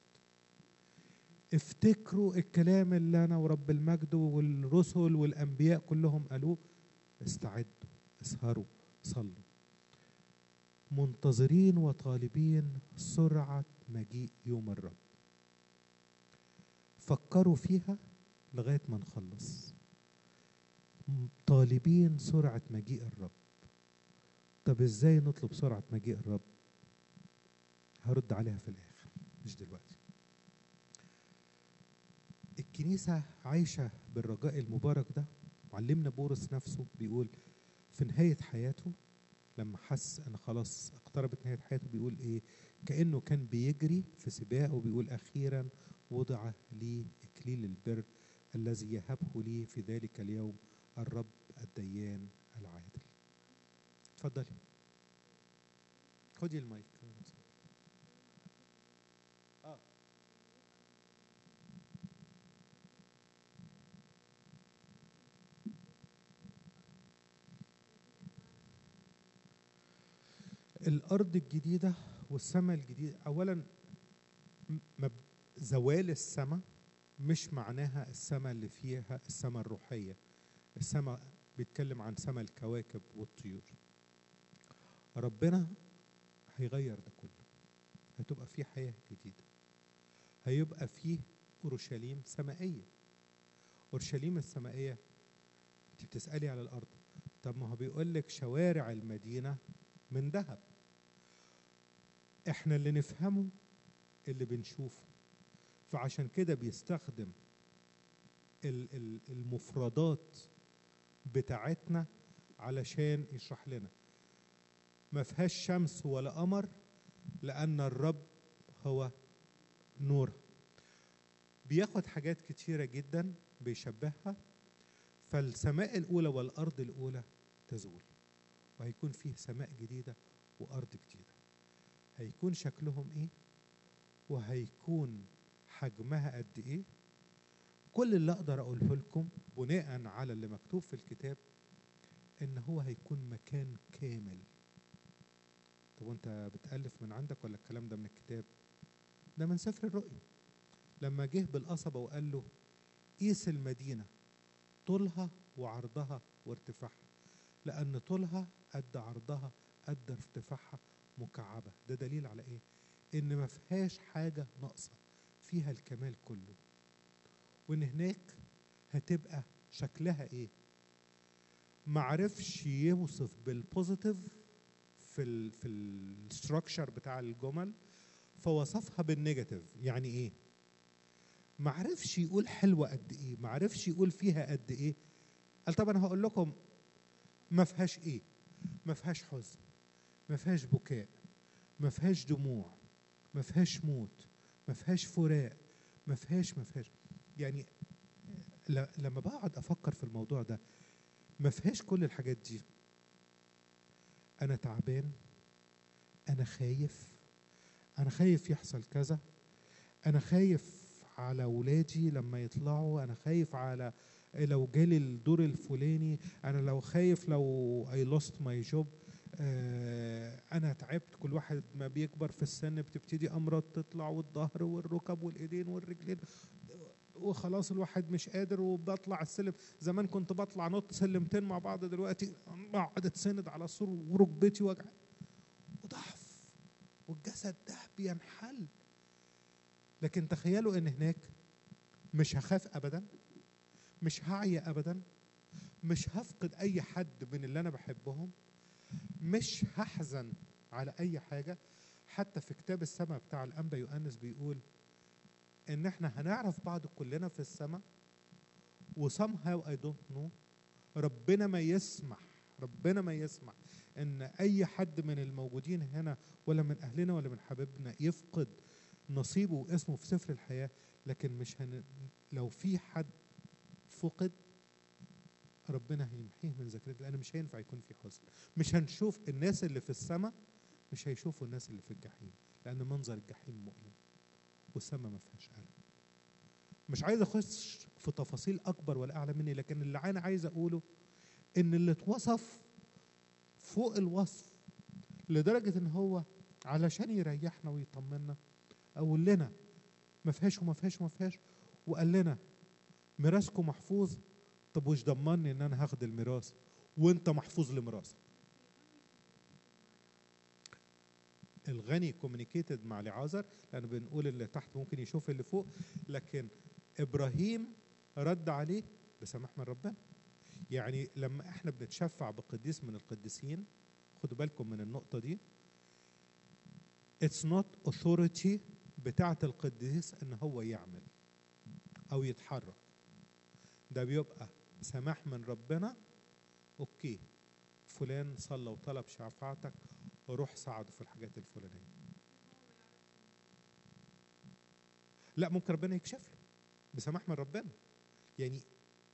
افتكروا الكلام اللي انا ورب المجد والرسل والانبياء كلهم قالوه استعدوا اسهروا صلوا منتظرين وطالبين سرعه مجيء يوم الرب فكروا فيها لغايه ما نخلص م- طالبين سرعه مجيء الرب طب ازاي نطلب سرعه مجيء الرب هرد عليها في الاخر مش دلوقتي الكنيسه عايشه بالرجاء المبارك ده معلمنا بولس نفسه بيقول في نهايه حياته لما حس ان خلاص اقتربت نهايه حياته بيقول ايه كانه كان بيجري في سباق وبيقول اخيرا وضع لي اكليل البر الذي يهبه لي في ذلك اليوم الرب الديان العادل اتفضلي خدي المايك اه الارض الجديده والسماء الجديده اولا م- مب- زوال السماء مش معناها السماء اللي فيها السماء الروحيه السماء بيتكلم عن سماء الكواكب والطيور ربنا هيغير ده كله هتبقى فيه حياه جديده هيبقى فيه اورشليم سمائيه اورشليم السمائيه انت بتسالي على الارض طب ما هو بيقول لك شوارع المدينه من ذهب احنا اللي نفهمه اللي بنشوفه فعشان كده بيستخدم ال- ال- المفردات بتاعتنا علشان يشرح لنا ما فيهاش شمس ولا قمر لأن الرب هو نور بياخد حاجات كتيرة جدا بيشبهها فالسماء الأولى والأرض الأولى تزول وهيكون فيه سماء جديدة وأرض جديدة هيكون شكلهم إيه وهيكون حجمها قد إيه كل اللي أقدر أقوله لكم بناء على اللي مكتوب في الكتاب إن هو هيكون مكان كامل طب وانت بتألف من عندك ولا الكلام ده من الكتاب ده من سفر الرؤيا لما جه بالقصبة وقال له قيس المدينة طولها وعرضها وارتفاعها لأن طولها قد عرضها قد ارتفاعها مكعبة ده دليل على إيه؟ إن ما فيهاش حاجة ناقصة فيها الكمال كله وإن هناك هتبقى شكلها إيه؟ معرفش يوصف بالبوزيتيف في ال في الستراكشر بتاع الجمل فوصفها بالنيجاتيف يعني ايه معرفش يقول حلوه قد ايه معرفش يقول فيها قد ايه قال طب انا هقول لكم ما فيهاش ايه ما فيهاش حزن ما فيهاش بكاء ما فيهاش دموع ما فيهاش موت ما ما فيهاش فراق ما فيهاش ما فيهاش يعني ل- لما بقعد افكر في الموضوع ده ما فيهاش كل الحاجات دي انا تعبان انا خايف انا خايف يحصل كذا انا خايف على ولادي لما يطلعوا انا خايف على لو جالي الدور الفلاني انا لو خايف لو اي لوست ماي جوب انا تعبت كل واحد ما بيكبر في السن بتبتدي امراض تطلع والظهر والركب والايدين والرجلين وخلاص الواحد مش قادر وبطلع السلم زمان كنت بطلع نط سلمتين مع بعض دلوقتي بقعد اتسند على السور وركبتي وجع وضعف والجسد ده بينحل لكن تخيلوا ان هناك مش هخاف ابدا مش هعيا ابدا مش هفقد اي حد من اللي انا بحبهم مش هحزن على اي حاجه حتى في كتاب السماء بتاع الانبا يؤنس بيقول ان احنا هنعرف بعض كلنا في السماء وsomehow I don't know ربنا ما يسمح ربنا ما يسمح ان اي حد من الموجودين هنا ولا من اهلنا ولا من حبايبنا يفقد نصيبه واسمه في سفر الحياه لكن مش هن... لو في حد فقد ربنا هيمحيه من ذاكرتنا لان مش هينفع يكون في حزن مش هنشوف الناس اللي في السماء مش هيشوفوا الناس اللي في الجحيم لان منظر الجحيم مؤلم والسماء ما فيهاش الم مش عايز اخش في تفاصيل اكبر ولا اعلى مني لكن اللي انا عايز اقوله ان اللي اتوصف فوق الوصف لدرجه ان هو علشان يريحنا ويطمنا اقول لنا ما فيهاش وما فيهاش وما فيهاش وقال لنا ميراثكم محفوظ طب وش ضمني ان انا هاخد الميراث وانت محفوظ لميراثك الغني كوميونيكيتد مع لعازر لان بنقول اللي تحت ممكن يشوف اللي فوق لكن ابراهيم رد عليه بسماح من ربنا يعني لما احنا بنتشفع بقديس من القديسين خدوا بالكم من النقطه دي اتس نوت authority بتاعه القديس ان هو يعمل او يتحرك ده بيبقى سماح من ربنا اوكي فلان صلى وطلب شفاعتك روح ساعده في الحاجات الفلانيه لا ممكن ربنا يكشف له بسماح من ربنا يعني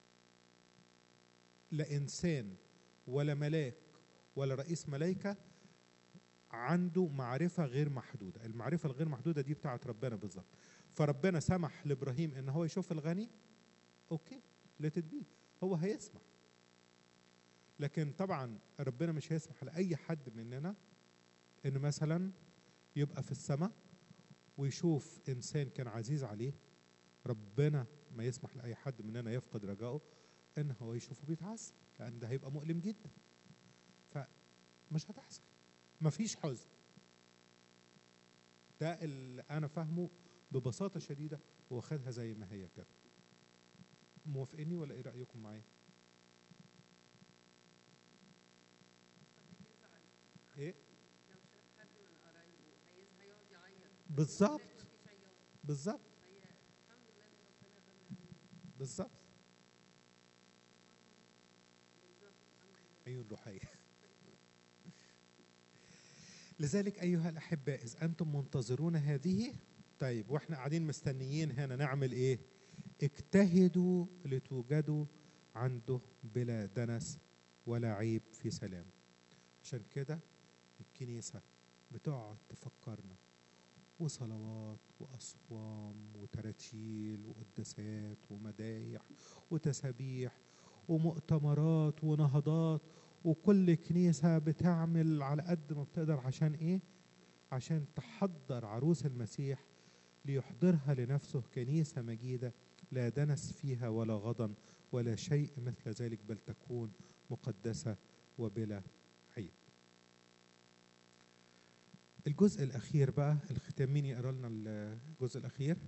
لا انسان ولا ملاك ولا رئيس ملائكه عنده معرفه غير محدوده المعرفه الغير محدوده دي بتاعت ربنا بالظبط فربنا سمح لابراهيم ان هو يشوف الغني اوكي ليت بي هو هيسمح لكن طبعا ربنا مش هيسمح لاي حد مننا ان مثلا يبقى في السماء ويشوف انسان كان عزيز عليه ربنا ما يسمح لاي حد مننا يفقد رجائه ان هو يشوفه بيتعذب لان ده هيبقى مؤلم جدا فمش هتحصل مفيش حزن ده اللي انا فاهمه ببساطه شديده واخدها زي ما هي كده موافقيني ولا ايه رايكم معايا ايه بالظبط بالظبط بالظبط عيون روحية لذلك أيها الأحباء إذ أنتم منتظرون هذه طيب وإحنا قاعدين مستنيين هنا نعمل إيه اجتهدوا لتوجدوا عنده بلا دنس ولا عيب في سلام عشان كده الكنيسة بتقعد تفكرنا وصلوات وأصوام وتراتيل وقداسات ومدايح وتسابيح ومؤتمرات ونهضات وكل كنيسة بتعمل على قد ما بتقدر عشان إيه؟ عشان تحضر عروس المسيح ليحضرها لنفسه كنيسة مجيدة لا دنس فيها ولا غضن ولا شيء مثل ذلك بل تكون مقدسة وبلا عيب الجزء الأخير بقى الختام مين يقرا لنا الجزء الأخير؟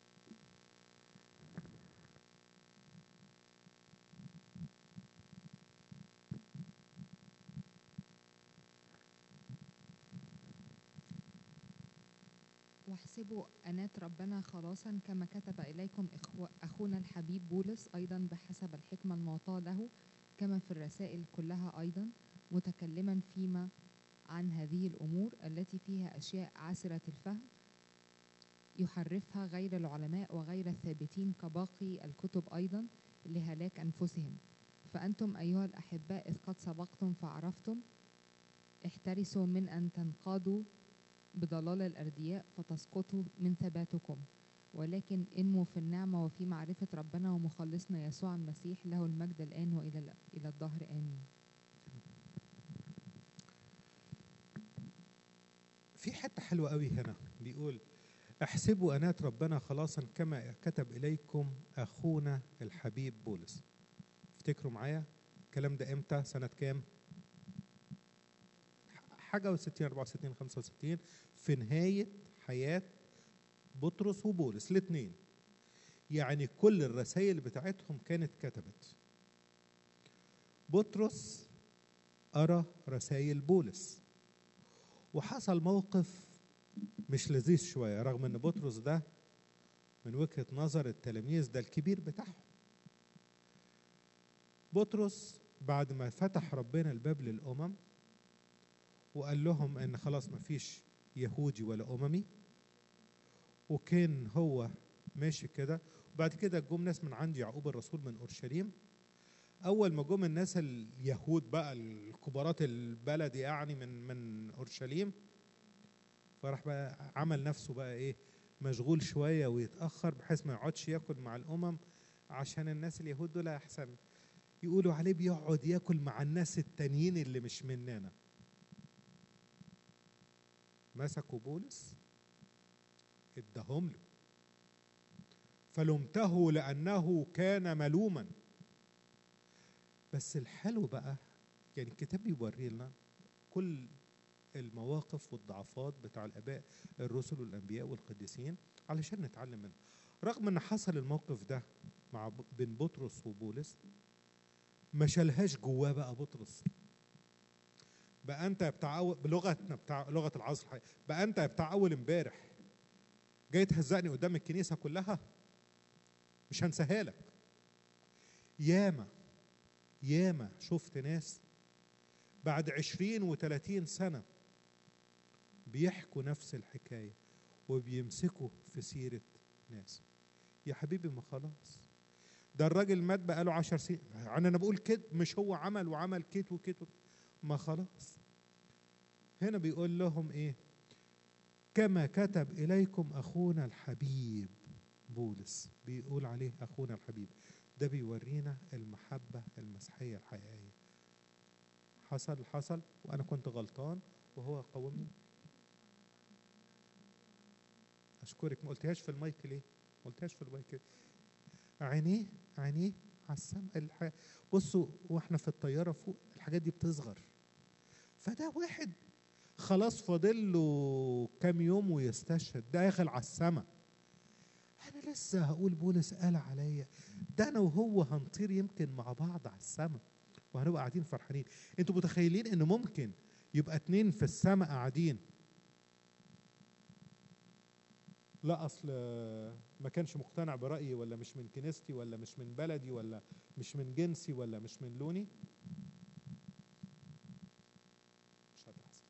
واحسبوا أنات ربنا خلاصا كما كتب إليكم إخو- أخونا الحبيب بولس أيضا بحسب الحكمة المعطاة له كما في الرسائل كلها أيضا متكلما فيما عن هذه الأمور التي فيها أشياء عسرة الفهم يحرفها غير العلماء وغير الثابتين كباقي الكتب أيضا لهلاك أنفسهم فأنتم أيها الأحباء إذ قد سبقتم فعرفتم احترسوا من أن تنقادوا بضلال الأردياء فتسقطوا من ثباتكم ولكن انموا في النعمة وفي معرفة ربنا ومخلصنا يسوع المسيح له المجد الآن وإلى إلى الدهر آمين في حته حلوه قوي هنا بيقول احسبوا انات ربنا خلاصا كما كتب اليكم اخونا الحبيب بولس افتكروا معايا الكلام ده امتى سنه كام حاجه و60 64 65 في نهايه حياه بطرس وبولس الاثنين يعني كل الرسائل بتاعتهم كانت كتبت بطرس قرا رسائل بولس وحصل موقف مش لذيذ شويه رغم ان بطرس ده من وجهه نظر التلاميذ ده الكبير بتاعهم بطرس بعد ما فتح ربنا الباب للامم وقال لهم ان خلاص ما فيش يهودي ولا اممي وكان هو ماشي كده وبعد كده جم ناس من عند يعقوب الرسول من اورشليم اول ما جم الناس اليهود بقى الكبارات البلد يعني من من اورشليم فراح بقى عمل نفسه بقى ايه مشغول شويه ويتاخر بحيث ما يقعدش ياكل مع الامم عشان الناس اليهود دول احسن يقولوا عليه بيقعد ياكل مع الناس التانيين اللي مش مننا مسكوا بولس اداهم له فلمته لانه كان ملوما بس الحلو بقى يعني الكتاب بيوري لنا كل المواقف والضعفات بتاع الاباء الرسل والانبياء والقديسين علشان نتعلم منه رغم ان حصل الموقف ده مع ب- بين بطرس وبولس ما شالهاش جواه بقى بطرس بقى انت بتاع أول بلغتنا بتاع لغه العصر الحقيقي، بقى انت بتاع اول امبارح جاي تهزقني قدام الكنيسه كلها مش هنساها لك ياما ياما شفت ناس بعد عشرين وثلاثين سنة بيحكوا نفس الحكاية وبيمسكوا في سيرة ناس يا حبيبي ما خلاص ده الراجل مات بقاله عشر سنين يعني انا بقول كده مش هو عمل وعمل كيت وكيت وكيت. ما خلاص هنا بيقول لهم ايه كما كتب اليكم اخونا الحبيب بولس بيقول عليه اخونا الحبيب ده بيورينا المحبة المسيحية الحقيقية حصل حصل وأنا كنت غلطان وهو قومني أشكرك ما قلتهاش في المايك ليه؟ ما قلتهاش في المايك ليه؟ عينيه عينيه على السماء الح... بصوا واحنا في الطيارة فوق الحاجات دي بتصغر فده واحد خلاص فاضل له كام يوم ويستشهد داخل على السماء انا لسه هقول بولس قال عليا ده انا وهو هنطير يمكن مع بعض على السماء وهنبقى قاعدين فرحانين انتوا متخيلين ان ممكن يبقى اتنين في السماء قاعدين لا اصل ما كانش مقتنع برايي ولا مش من كنيستي ولا مش من بلدي ولا مش من جنسي ولا مش من لوني مش هتحصل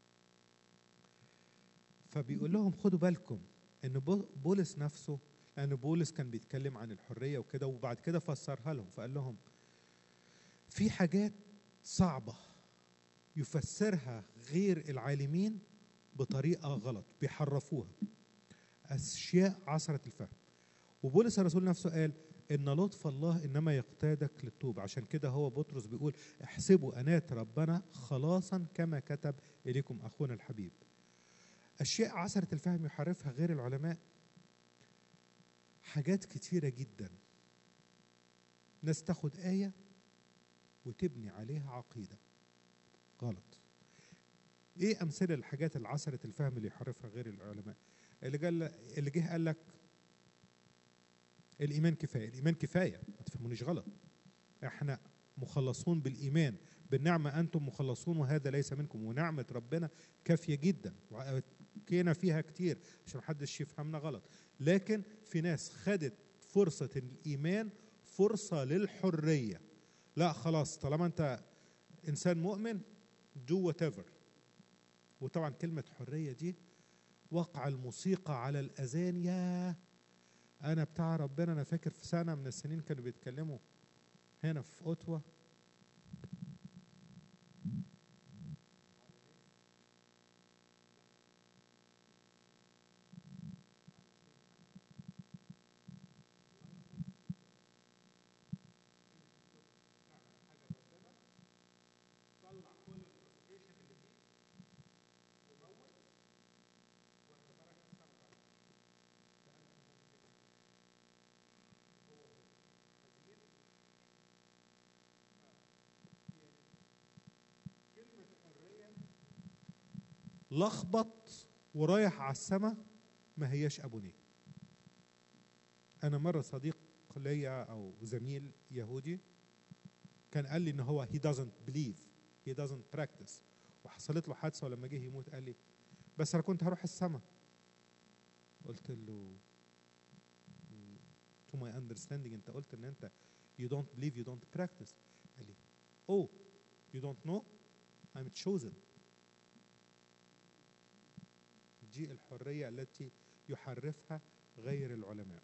فبيقول لهم خدوا بالكم ان بو- بولس نفسه لان بولس كان بيتكلم عن الحريه وكده وبعد كده فسرها لهم فقال لهم في حاجات صعبه يفسرها غير العالمين بطريقه غلط بيحرفوها اشياء عصره الفهم وبولس الرسول نفسه قال ان لطف الله انما يقتادك للتوبه عشان كده هو بطرس بيقول احسبوا انات ربنا خلاصا كما كتب اليكم اخونا الحبيب اشياء عصره الفهم يحرفها غير العلماء حاجات كتيره جدا ناس تاخد ايه وتبني عليها عقيده غلط ايه امثله الحاجات اللي عصره الفهم اللي يحرفها غير العلماء اللي قال اللي جه قال لك الايمان كفايه الايمان كفايه ما تفهمونيش غلط احنا مخلصون بالايمان بالنعمه انتم مخلصون وهذا ليس منكم ونعمه ربنا كافيه جدا وكينا فيها كتير عشان محدش يفهمنا غلط لكن في ناس خدت فرصه الايمان فرصه للحريه لا خلاص طالما انت انسان مؤمن دو وات ايفر وطبعا كلمه حريه دي وقع الموسيقى على الاذان يا انا بتاع ربنا انا فاكر في سنه من السنين كانوا بيتكلموا هنا في اوتوا لخبط ورايح على السما ما هياش ابونيه انا مره صديق ليا او زميل يهودي كان قال لي ان هو he doesn't believe he doesn't practice وحصلت له حادثه ولما جه يموت قال لي بس انا كنت هروح السما قلت له to my understanding انت قلت ان انت you don't believe you don't practice قال لي oh you don't know I'm chosen دي الحرية التي يحرفها غير العلماء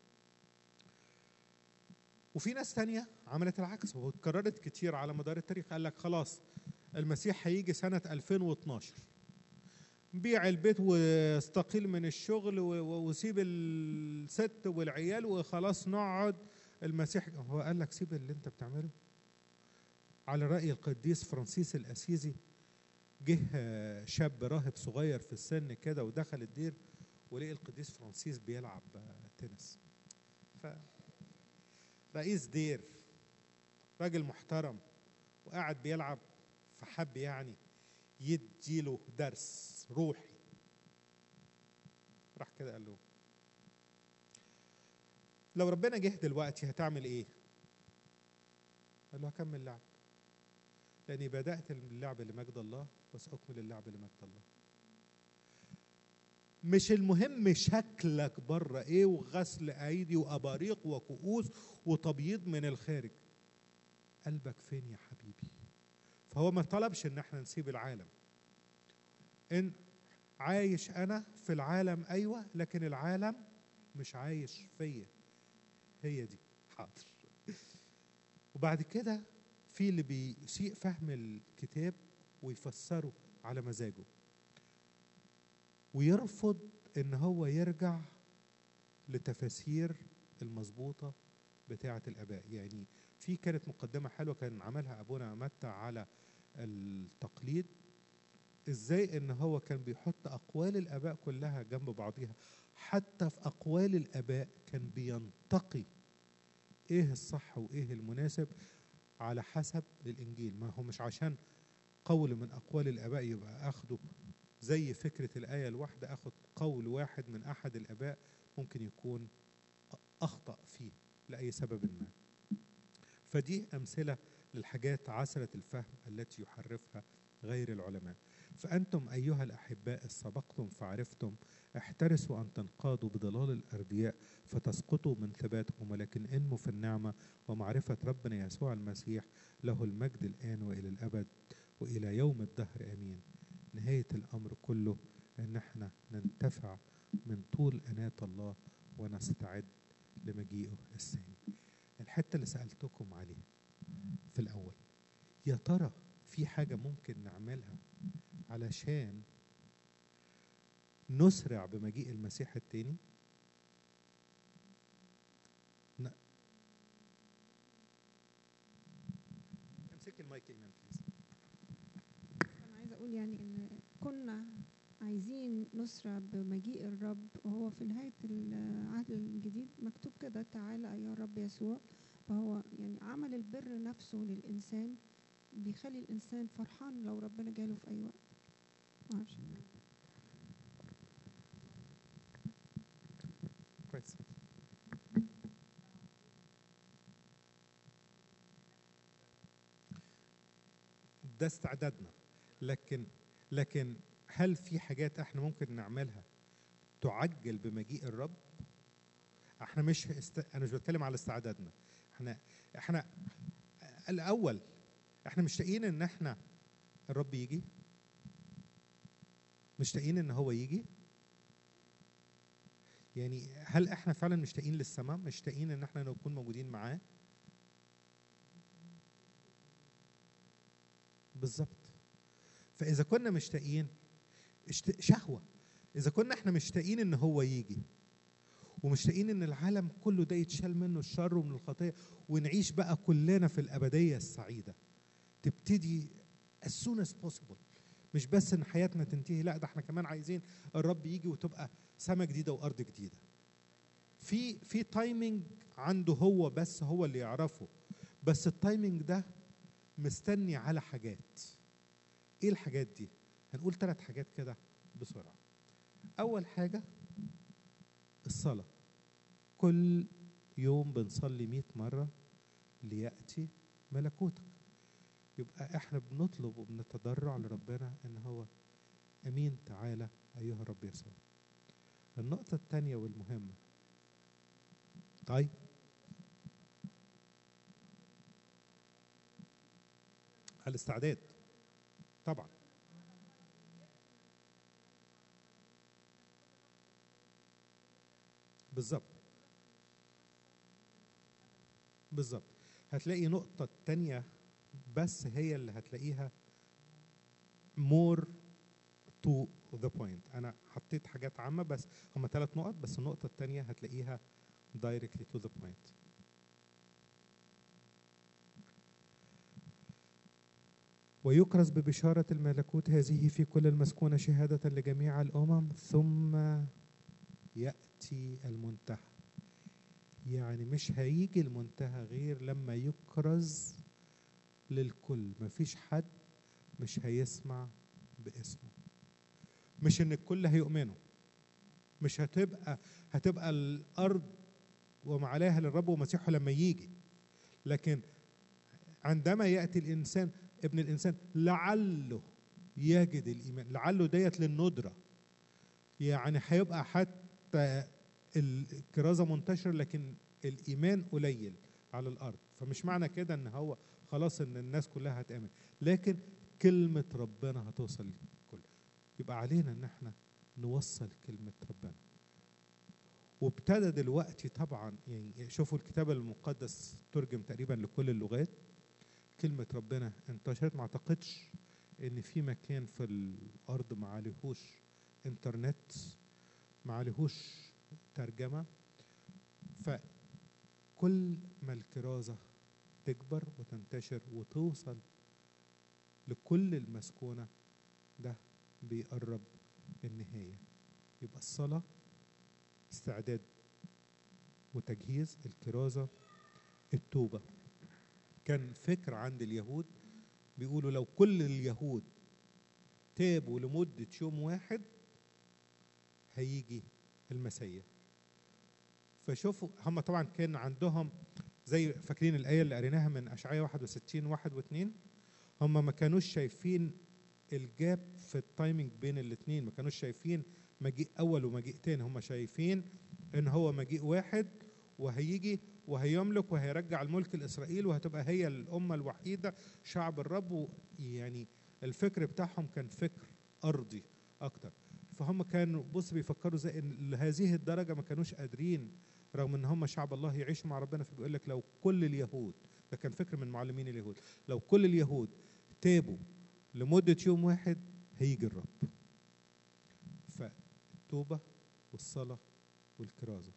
وفي ناس تانية عملت العكس واتكررت كتير على مدار التاريخ قال لك خلاص المسيح هيجي سنة 2012 بيع البيت واستقيل من الشغل و- و- وسيب الست والعيال وخلاص نقعد المسيح هو قال لك سيب اللي انت بتعمله على رأي القديس فرانسيس الأسيزي جه آه، شاب راهب صغير في السن كده ودخل الدير ولقي القديس فرانسيس بيلعب آه، تنس ف رئيس دير راجل محترم وقاعد بيلعب فحب يعني يديله درس روحي راح كده قال له لو ربنا جه دلوقتي هتعمل ايه قال له هكمل لعب لاني بدات اللعب لمجد الله وساكمل اللعب لمجد الله مش المهم شكلك بره ايه وغسل ايدي واباريق وكؤوس وتبييض من الخارج قلبك فين يا حبيبي فهو ما طلبش ان احنا نسيب العالم ان عايش انا في العالم ايوه لكن العالم مش عايش فيا هي دي حاضر وبعد كده في اللي بيسيء فهم الكتاب ويفسره على مزاجه ويرفض ان هو يرجع لتفاسير المظبوطه بتاعه الاباء يعني في كانت مقدمه حلوه كان عملها ابونا متى على التقليد ازاي ان هو كان بيحط اقوال الاباء كلها جنب بعضيها حتى في اقوال الاباء كان بينتقي ايه الصح وايه المناسب على حسب الانجيل ما هو مش عشان قول من اقوال الاباء يبقى اخده زي فكره الايه الواحده اخد قول واحد من احد الاباء ممكن يكون اخطا فيه لاي سبب ما فدي امثله للحاجات عسره الفهم التي يحرفها غير العلماء فانتم ايها الاحباء سبقتم فعرفتم احترسوا ان تنقادوا بضلال الاردياء فتسقطوا من ثباتكم ولكن انموا في النعمه ومعرفه ربنا يسوع المسيح له المجد الان والى الابد والى يوم الدهر امين نهايه الامر كله ان احنا ننتفع من طول اناه الله ونستعد لمجيئه الثاني الحته اللي سالتكم عليها في الاول يا ترى في حاجه ممكن نعملها علشان نسرع بمجيء المسيح التاني ن- امسك المايك ايمان بليز انا عايزه اقول يعني ان كنا عايزين نسرع بمجيء الرب وهو في نهايه العهد الجديد مكتوب كده تعالى ايها الرب يسوع فهو يعني عمل البر نفسه للانسان بيخلي الانسان فرحان لو ربنا جاله في اي وقت معرفش كويس ده استعدادنا لكن لكن هل في حاجات احنا ممكن نعملها تعجل بمجيء الرب احنا مش است... انا مش بتكلم على استعدادنا احنا احنا الاول احنا مشتاقين ان احنا الرب يجي مشتاقين ان هو يجي يعني هل احنا فعلا مشتاقين للسماء مشتاقين ان احنا نكون موجودين معاه بالظبط فاذا كنا مشتاقين اشت... شهوه اذا كنا احنا مشتاقين ان هو يجي ومشتاقين ان العالم كله ده يتشال منه الشر ومن الخطيه ونعيش بقى كلنا في الابديه السعيده تبتدي as soon as possible مش بس ان حياتنا تنتهي لا ده احنا كمان عايزين الرب يجي وتبقى سما جديده وارض جديده في في تايمنج عنده هو بس هو اللي يعرفه بس التايمنج ده مستني على حاجات ايه الحاجات دي هنقول ثلاث حاجات كده بسرعه اول حاجه الصلاه كل يوم بنصلي 100 مره لياتي ملكوتك يبقى احنا بنطلب وبنتضرع لربنا ان هو امين تعالى ايها الرب يسوع النقطة الثانية والمهمة طيب الاستعداد طبعا بالظبط بالظبط هتلاقي نقطة تانية بس هي اللي هتلاقيها more to the point انا حطيت حاجات عامة بس هم ثلاث نقط بس النقطة التانية هتلاقيها directly to the point ويكرز ببشارة الملكوت هذه في كل المسكونة شهادة لجميع الأمم ثم يأتي المنتهى يعني مش هيجي المنتهى غير لما يكرز للكل مفيش حد مش هيسمع باسمه مش ان الكل هيؤمنوا مش هتبقى هتبقى الارض وما عليها للرب ومسيحه لما يجي لكن عندما ياتي الانسان ابن الانسان لعله يجد الايمان لعله ديت للندره يعني هيبقى حتى الكرازه منتشره لكن الايمان قليل على الارض فمش معنى كده ان هو خلاص ان الناس كلها هتامن لكن كلمه ربنا هتوصل للكل يبقى علينا ان احنا نوصل كلمه ربنا وابتدى دلوقتي طبعا يعني شوفوا الكتاب المقدس ترجم تقريبا لكل اللغات كلمة ربنا انتشرت ما اعتقدش ان في مكان في الارض ما عليهوش انترنت ما عليهوش ترجمة فكل ما الكرازة تكبر وتنتشر وتوصل لكل المسكونة ده بيقرب النهاية يبقى الصلاة استعداد وتجهيز الكرازة التوبة كان فكر عند اليهود بيقولوا لو كل اليهود تابوا لمدة يوم واحد هيجي المسيح فشوفوا هم طبعا كان عندهم زي فاكرين الآية اللي قريناها من أشعياء 61 واحد واثنين هم ما كانوش شايفين الجاب في التايمنج بين الاثنين ما كانوش شايفين مجيء أول ومجيء تاني هم شايفين إن هو مجيء واحد وهيجي وهيملك وهيرجع الملك لإسرائيل وهتبقى هي الأمة الوحيدة شعب الرب يعني الفكر بتاعهم كان فكر أرضي أكتر فهم كانوا بص بيفكروا زي إن لهذه الدرجة ما كانوش قادرين رغم ان هم شعب الله يعيشوا مع ربنا فبيقول لك لو كل اليهود ده كان فكر من معلمين اليهود لو كل اليهود تابوا لمدة يوم واحد هيجي الرب فالتوبة والصلاة والكرازة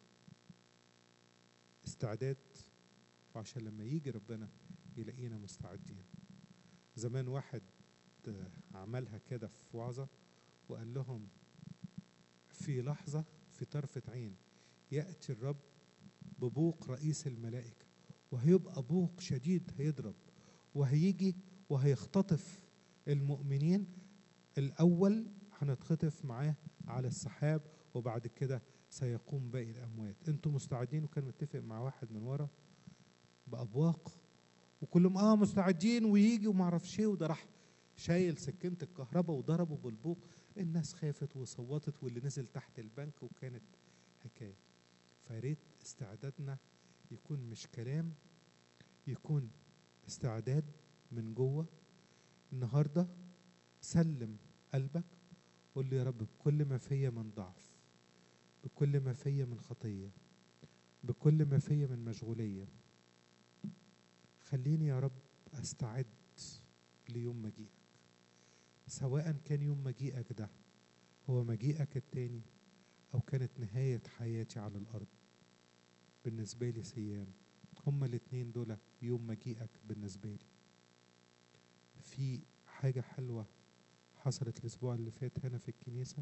استعداد وعشان لما يجي ربنا يلاقينا مستعدين زمان واحد عملها كده في وعظة وقال لهم في لحظة في طرفة عين يأتي الرب ببوق رئيس الملائكة وهيبقى بوق شديد هيضرب وهيجي وهيختطف المؤمنين الأول هنتخطف معاه على السحاب وبعد كده سيقوم باقي الأموات انتوا مستعدين وكان متفق مع واحد من ورا بأبواق وكلهم اه مستعدين ويجي وما اعرفش ايه وده راح شايل سكينة الكهرباء وضربه بالبوق الناس خافت وصوتت واللي نزل تحت البنك وكانت حكايه فياريت استعدادنا يكون مش كلام يكون استعداد من جوه النهارده سلم قلبك قول لي يا رب بكل ما فيا من ضعف بكل ما فيا من خطية بكل ما فيا من مشغولية خليني يا رب أستعد ليوم مجيئك سواء كان يوم مجيئك ده هو مجيئك التاني أو كانت نهاية حياتي على الأرض بالنسبة لي سيام هما الاتنين دول يوم مجيئك بالنسبة لي في حاجة حلوة حصلت الأسبوع اللي فات هنا في الكنيسة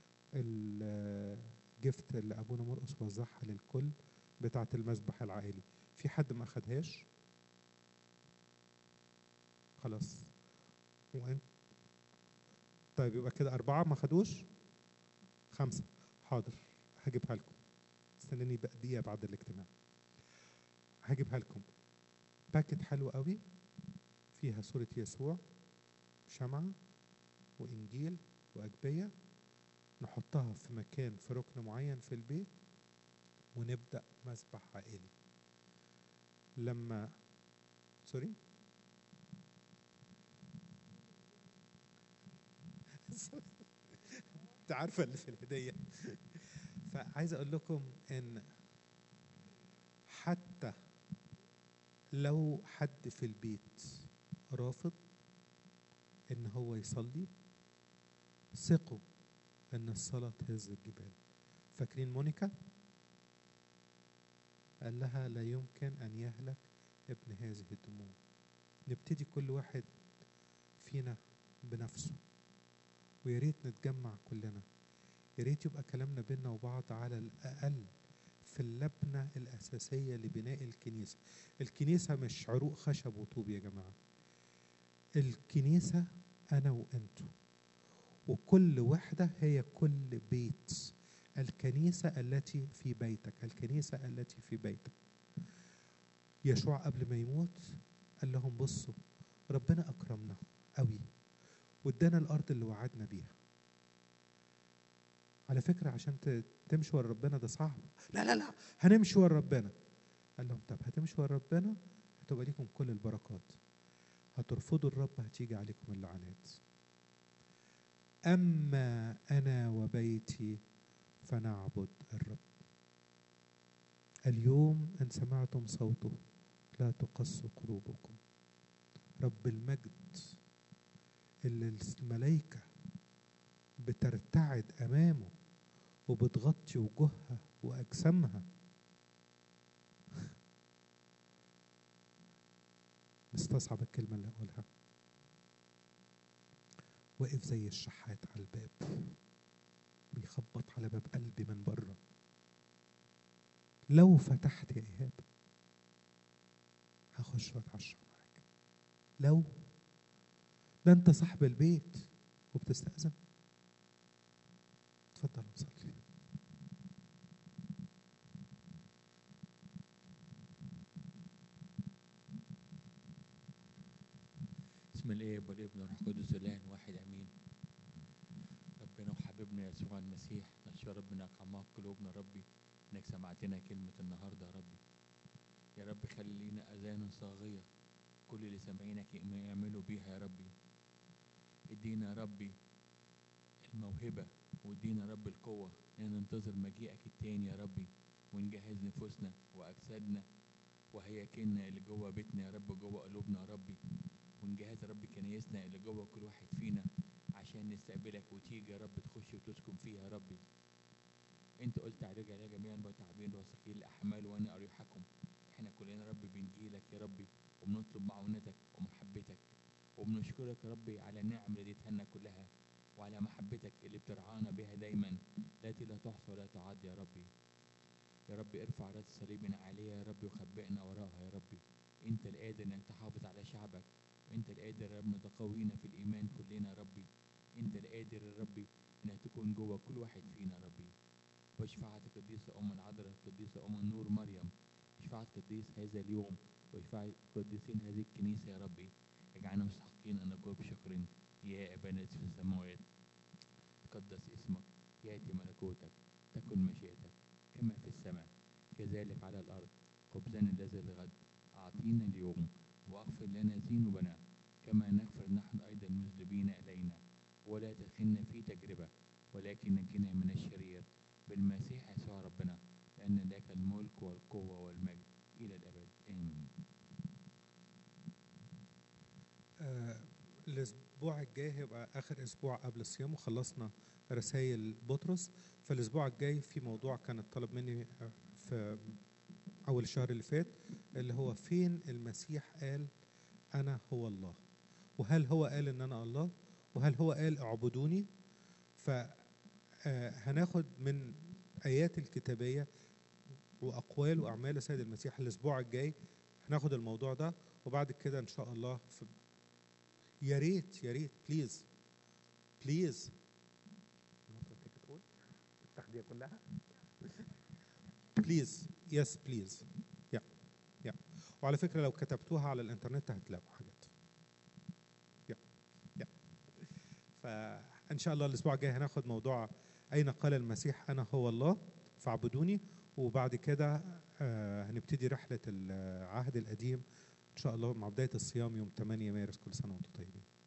الجفت اللي أبونا مرقس وزعها للكل بتاعة المسبح العائلي في حد ما أخدهاش خلاص وانت طيب يبقى كده أربعة ما خدوش خمسة حاضر هجيبها لكم استناني بقى دقيقة بعد الاجتماع هجيبها لكم باكت حلو قوي فيها صورة يسوع شمعة وإنجيل وأجبية نحطها في مكان في ركن معين في البيت ونبدأ مسبح عائلي لما سوري انت عارفه اللي في الهديه فعايز اقول لكم ان حتى لو حد في البيت رافض ان هو يصلي ثقوا ان الصلاه تهز الجبال فاكرين مونيكا قال لها لا يمكن ان يهلك ابن هذه الدموع نبتدي كل واحد فينا بنفسه ويا ريت نتجمع كلنا يا ريت يبقى كلامنا بينا وبعض على الأقل في اللبنة الأساسية لبناء الكنيسة الكنيسة مش عروق خشب وطوب يا جماعة الكنيسة أنا وأنتوا وكل وحدة هي كل بيت الكنيسة التي في بيتك الكنيسة التي في بيتك يشوع قبل ما يموت قال لهم بصوا ربنا أكرمنا قوي وادانا الارض اللي وعدنا بيها على فكره عشان ت- تمشي ورا ربنا ده صعب لا لا لا هنمشي ورا ربنا قال لهم طب هتمشي ورا ربنا هتبقى ليكم كل البركات هترفضوا الرب هتيجي عليكم اللعنات اما انا وبيتي فنعبد الرب اليوم ان سمعتم صوته لا تقسوا قلوبكم رب المجد اللي الملائكة بترتعد أمامه وبتغطي وجوهها وأجسامها مستصعب الكلمة اللي أقولها واقف زي الشحات على الباب بيخبط على باب قلبي من بره لو فتحت يا إيهاب هخش واتعشى معاك لو ده انت صاحب البيت وبتستأذن اتفضل وصلي بسم الاب والابن والروح القدس اله واحد امين ربنا وحبيبنا يسوع المسيح نشكر ربنا كعماق قلوبنا ربي انك سمعتنا كلمه النهارده يا ربي يا رب خلي لينا اذان صاغيه كل اللي سامعينك يعملوا بيها يا ربي ادينا يا ربي الموهبه وادينا يا رب القوه ان ننتظر مجيئك التاني يا ربي ونجهز نفوسنا واجسادنا وهياكلنا اللي جوه بيتنا يا رب جوه قلوبنا يا ربي ونجهز يا رب كنايسنا اللي جوه كل واحد فينا عشان نستقبلك وتيجي يا رب تخش وتسكن فيها يا ربي انت قلت على رجال يا جميعا وتعبين وثقيل الاحمال وانا اريحكم احنا كلنا يا رب بنجيلك يا ربي وبنطلب معونتك ومحبتك وبنشكرك يا ربي على النعم اللي اديتها كلها وعلى محبتك اللي بترعانا بها دايما التي لا تحصى ولا تعد يا ربي يا ربي ارفع راس صليبنا عليها يا ربي وخبئنا وراها يا ربي انت القادر انك تحافظ على شعبك انت القادر يا رب تقوينا في الايمان كلنا يا ربي انت القادر يا ربي انك تكون جوه كل واحد فينا يا ربي وشفاعة القديسة أم العذراء القديسة أم النور مريم شفاعة قديس هذا اليوم وشفاعة قديسين هذه الكنيسة يا ربي اجعلنا مستحقين أن نقول بشكر يا أبانا في السماوات تقدس اسمك يأتي ملكوتك تكن مشيئتك كما في السماء كذلك على الأرض خبزنا الذي الغد أعطينا اليوم واغفر لنا ذنوبنا كما نغفر نحن أيضا المذنبين إلينا ولا تدخلنا في تجربة ولكن نجنا من الشرير بالمسيح الاسبوع الجاي هيبقى اخر اسبوع قبل الصيام وخلصنا رسائل بطرس فالاسبوع الجاي في موضوع كان اتطلب مني في اول الشهر اللي فات اللي هو فين المسيح قال انا هو الله وهل هو قال ان انا الله وهل هو قال اعبدوني فهناخد من ايات الكتابيه واقوال واعمال السيد المسيح الاسبوع الجاي هناخد الموضوع ده وبعد كده ان شاء الله في يا ريت يا ريت بليز بليز ممكن تيجي تقول التغذية كلها بليز يس بليز يا يا وعلى فكره لو كتبتوها على الانترنت هتلاقوا حاجات يا يا فان شاء الله الاسبوع الجاي هناخد موضوع اين قال المسيح انا هو الله فاعبدوني وبعد كده آه، هنبتدي رحله العهد القديم ان شاء الله مع بدايه الصيام يوم 8 مارس كل سنه وانتم طيبين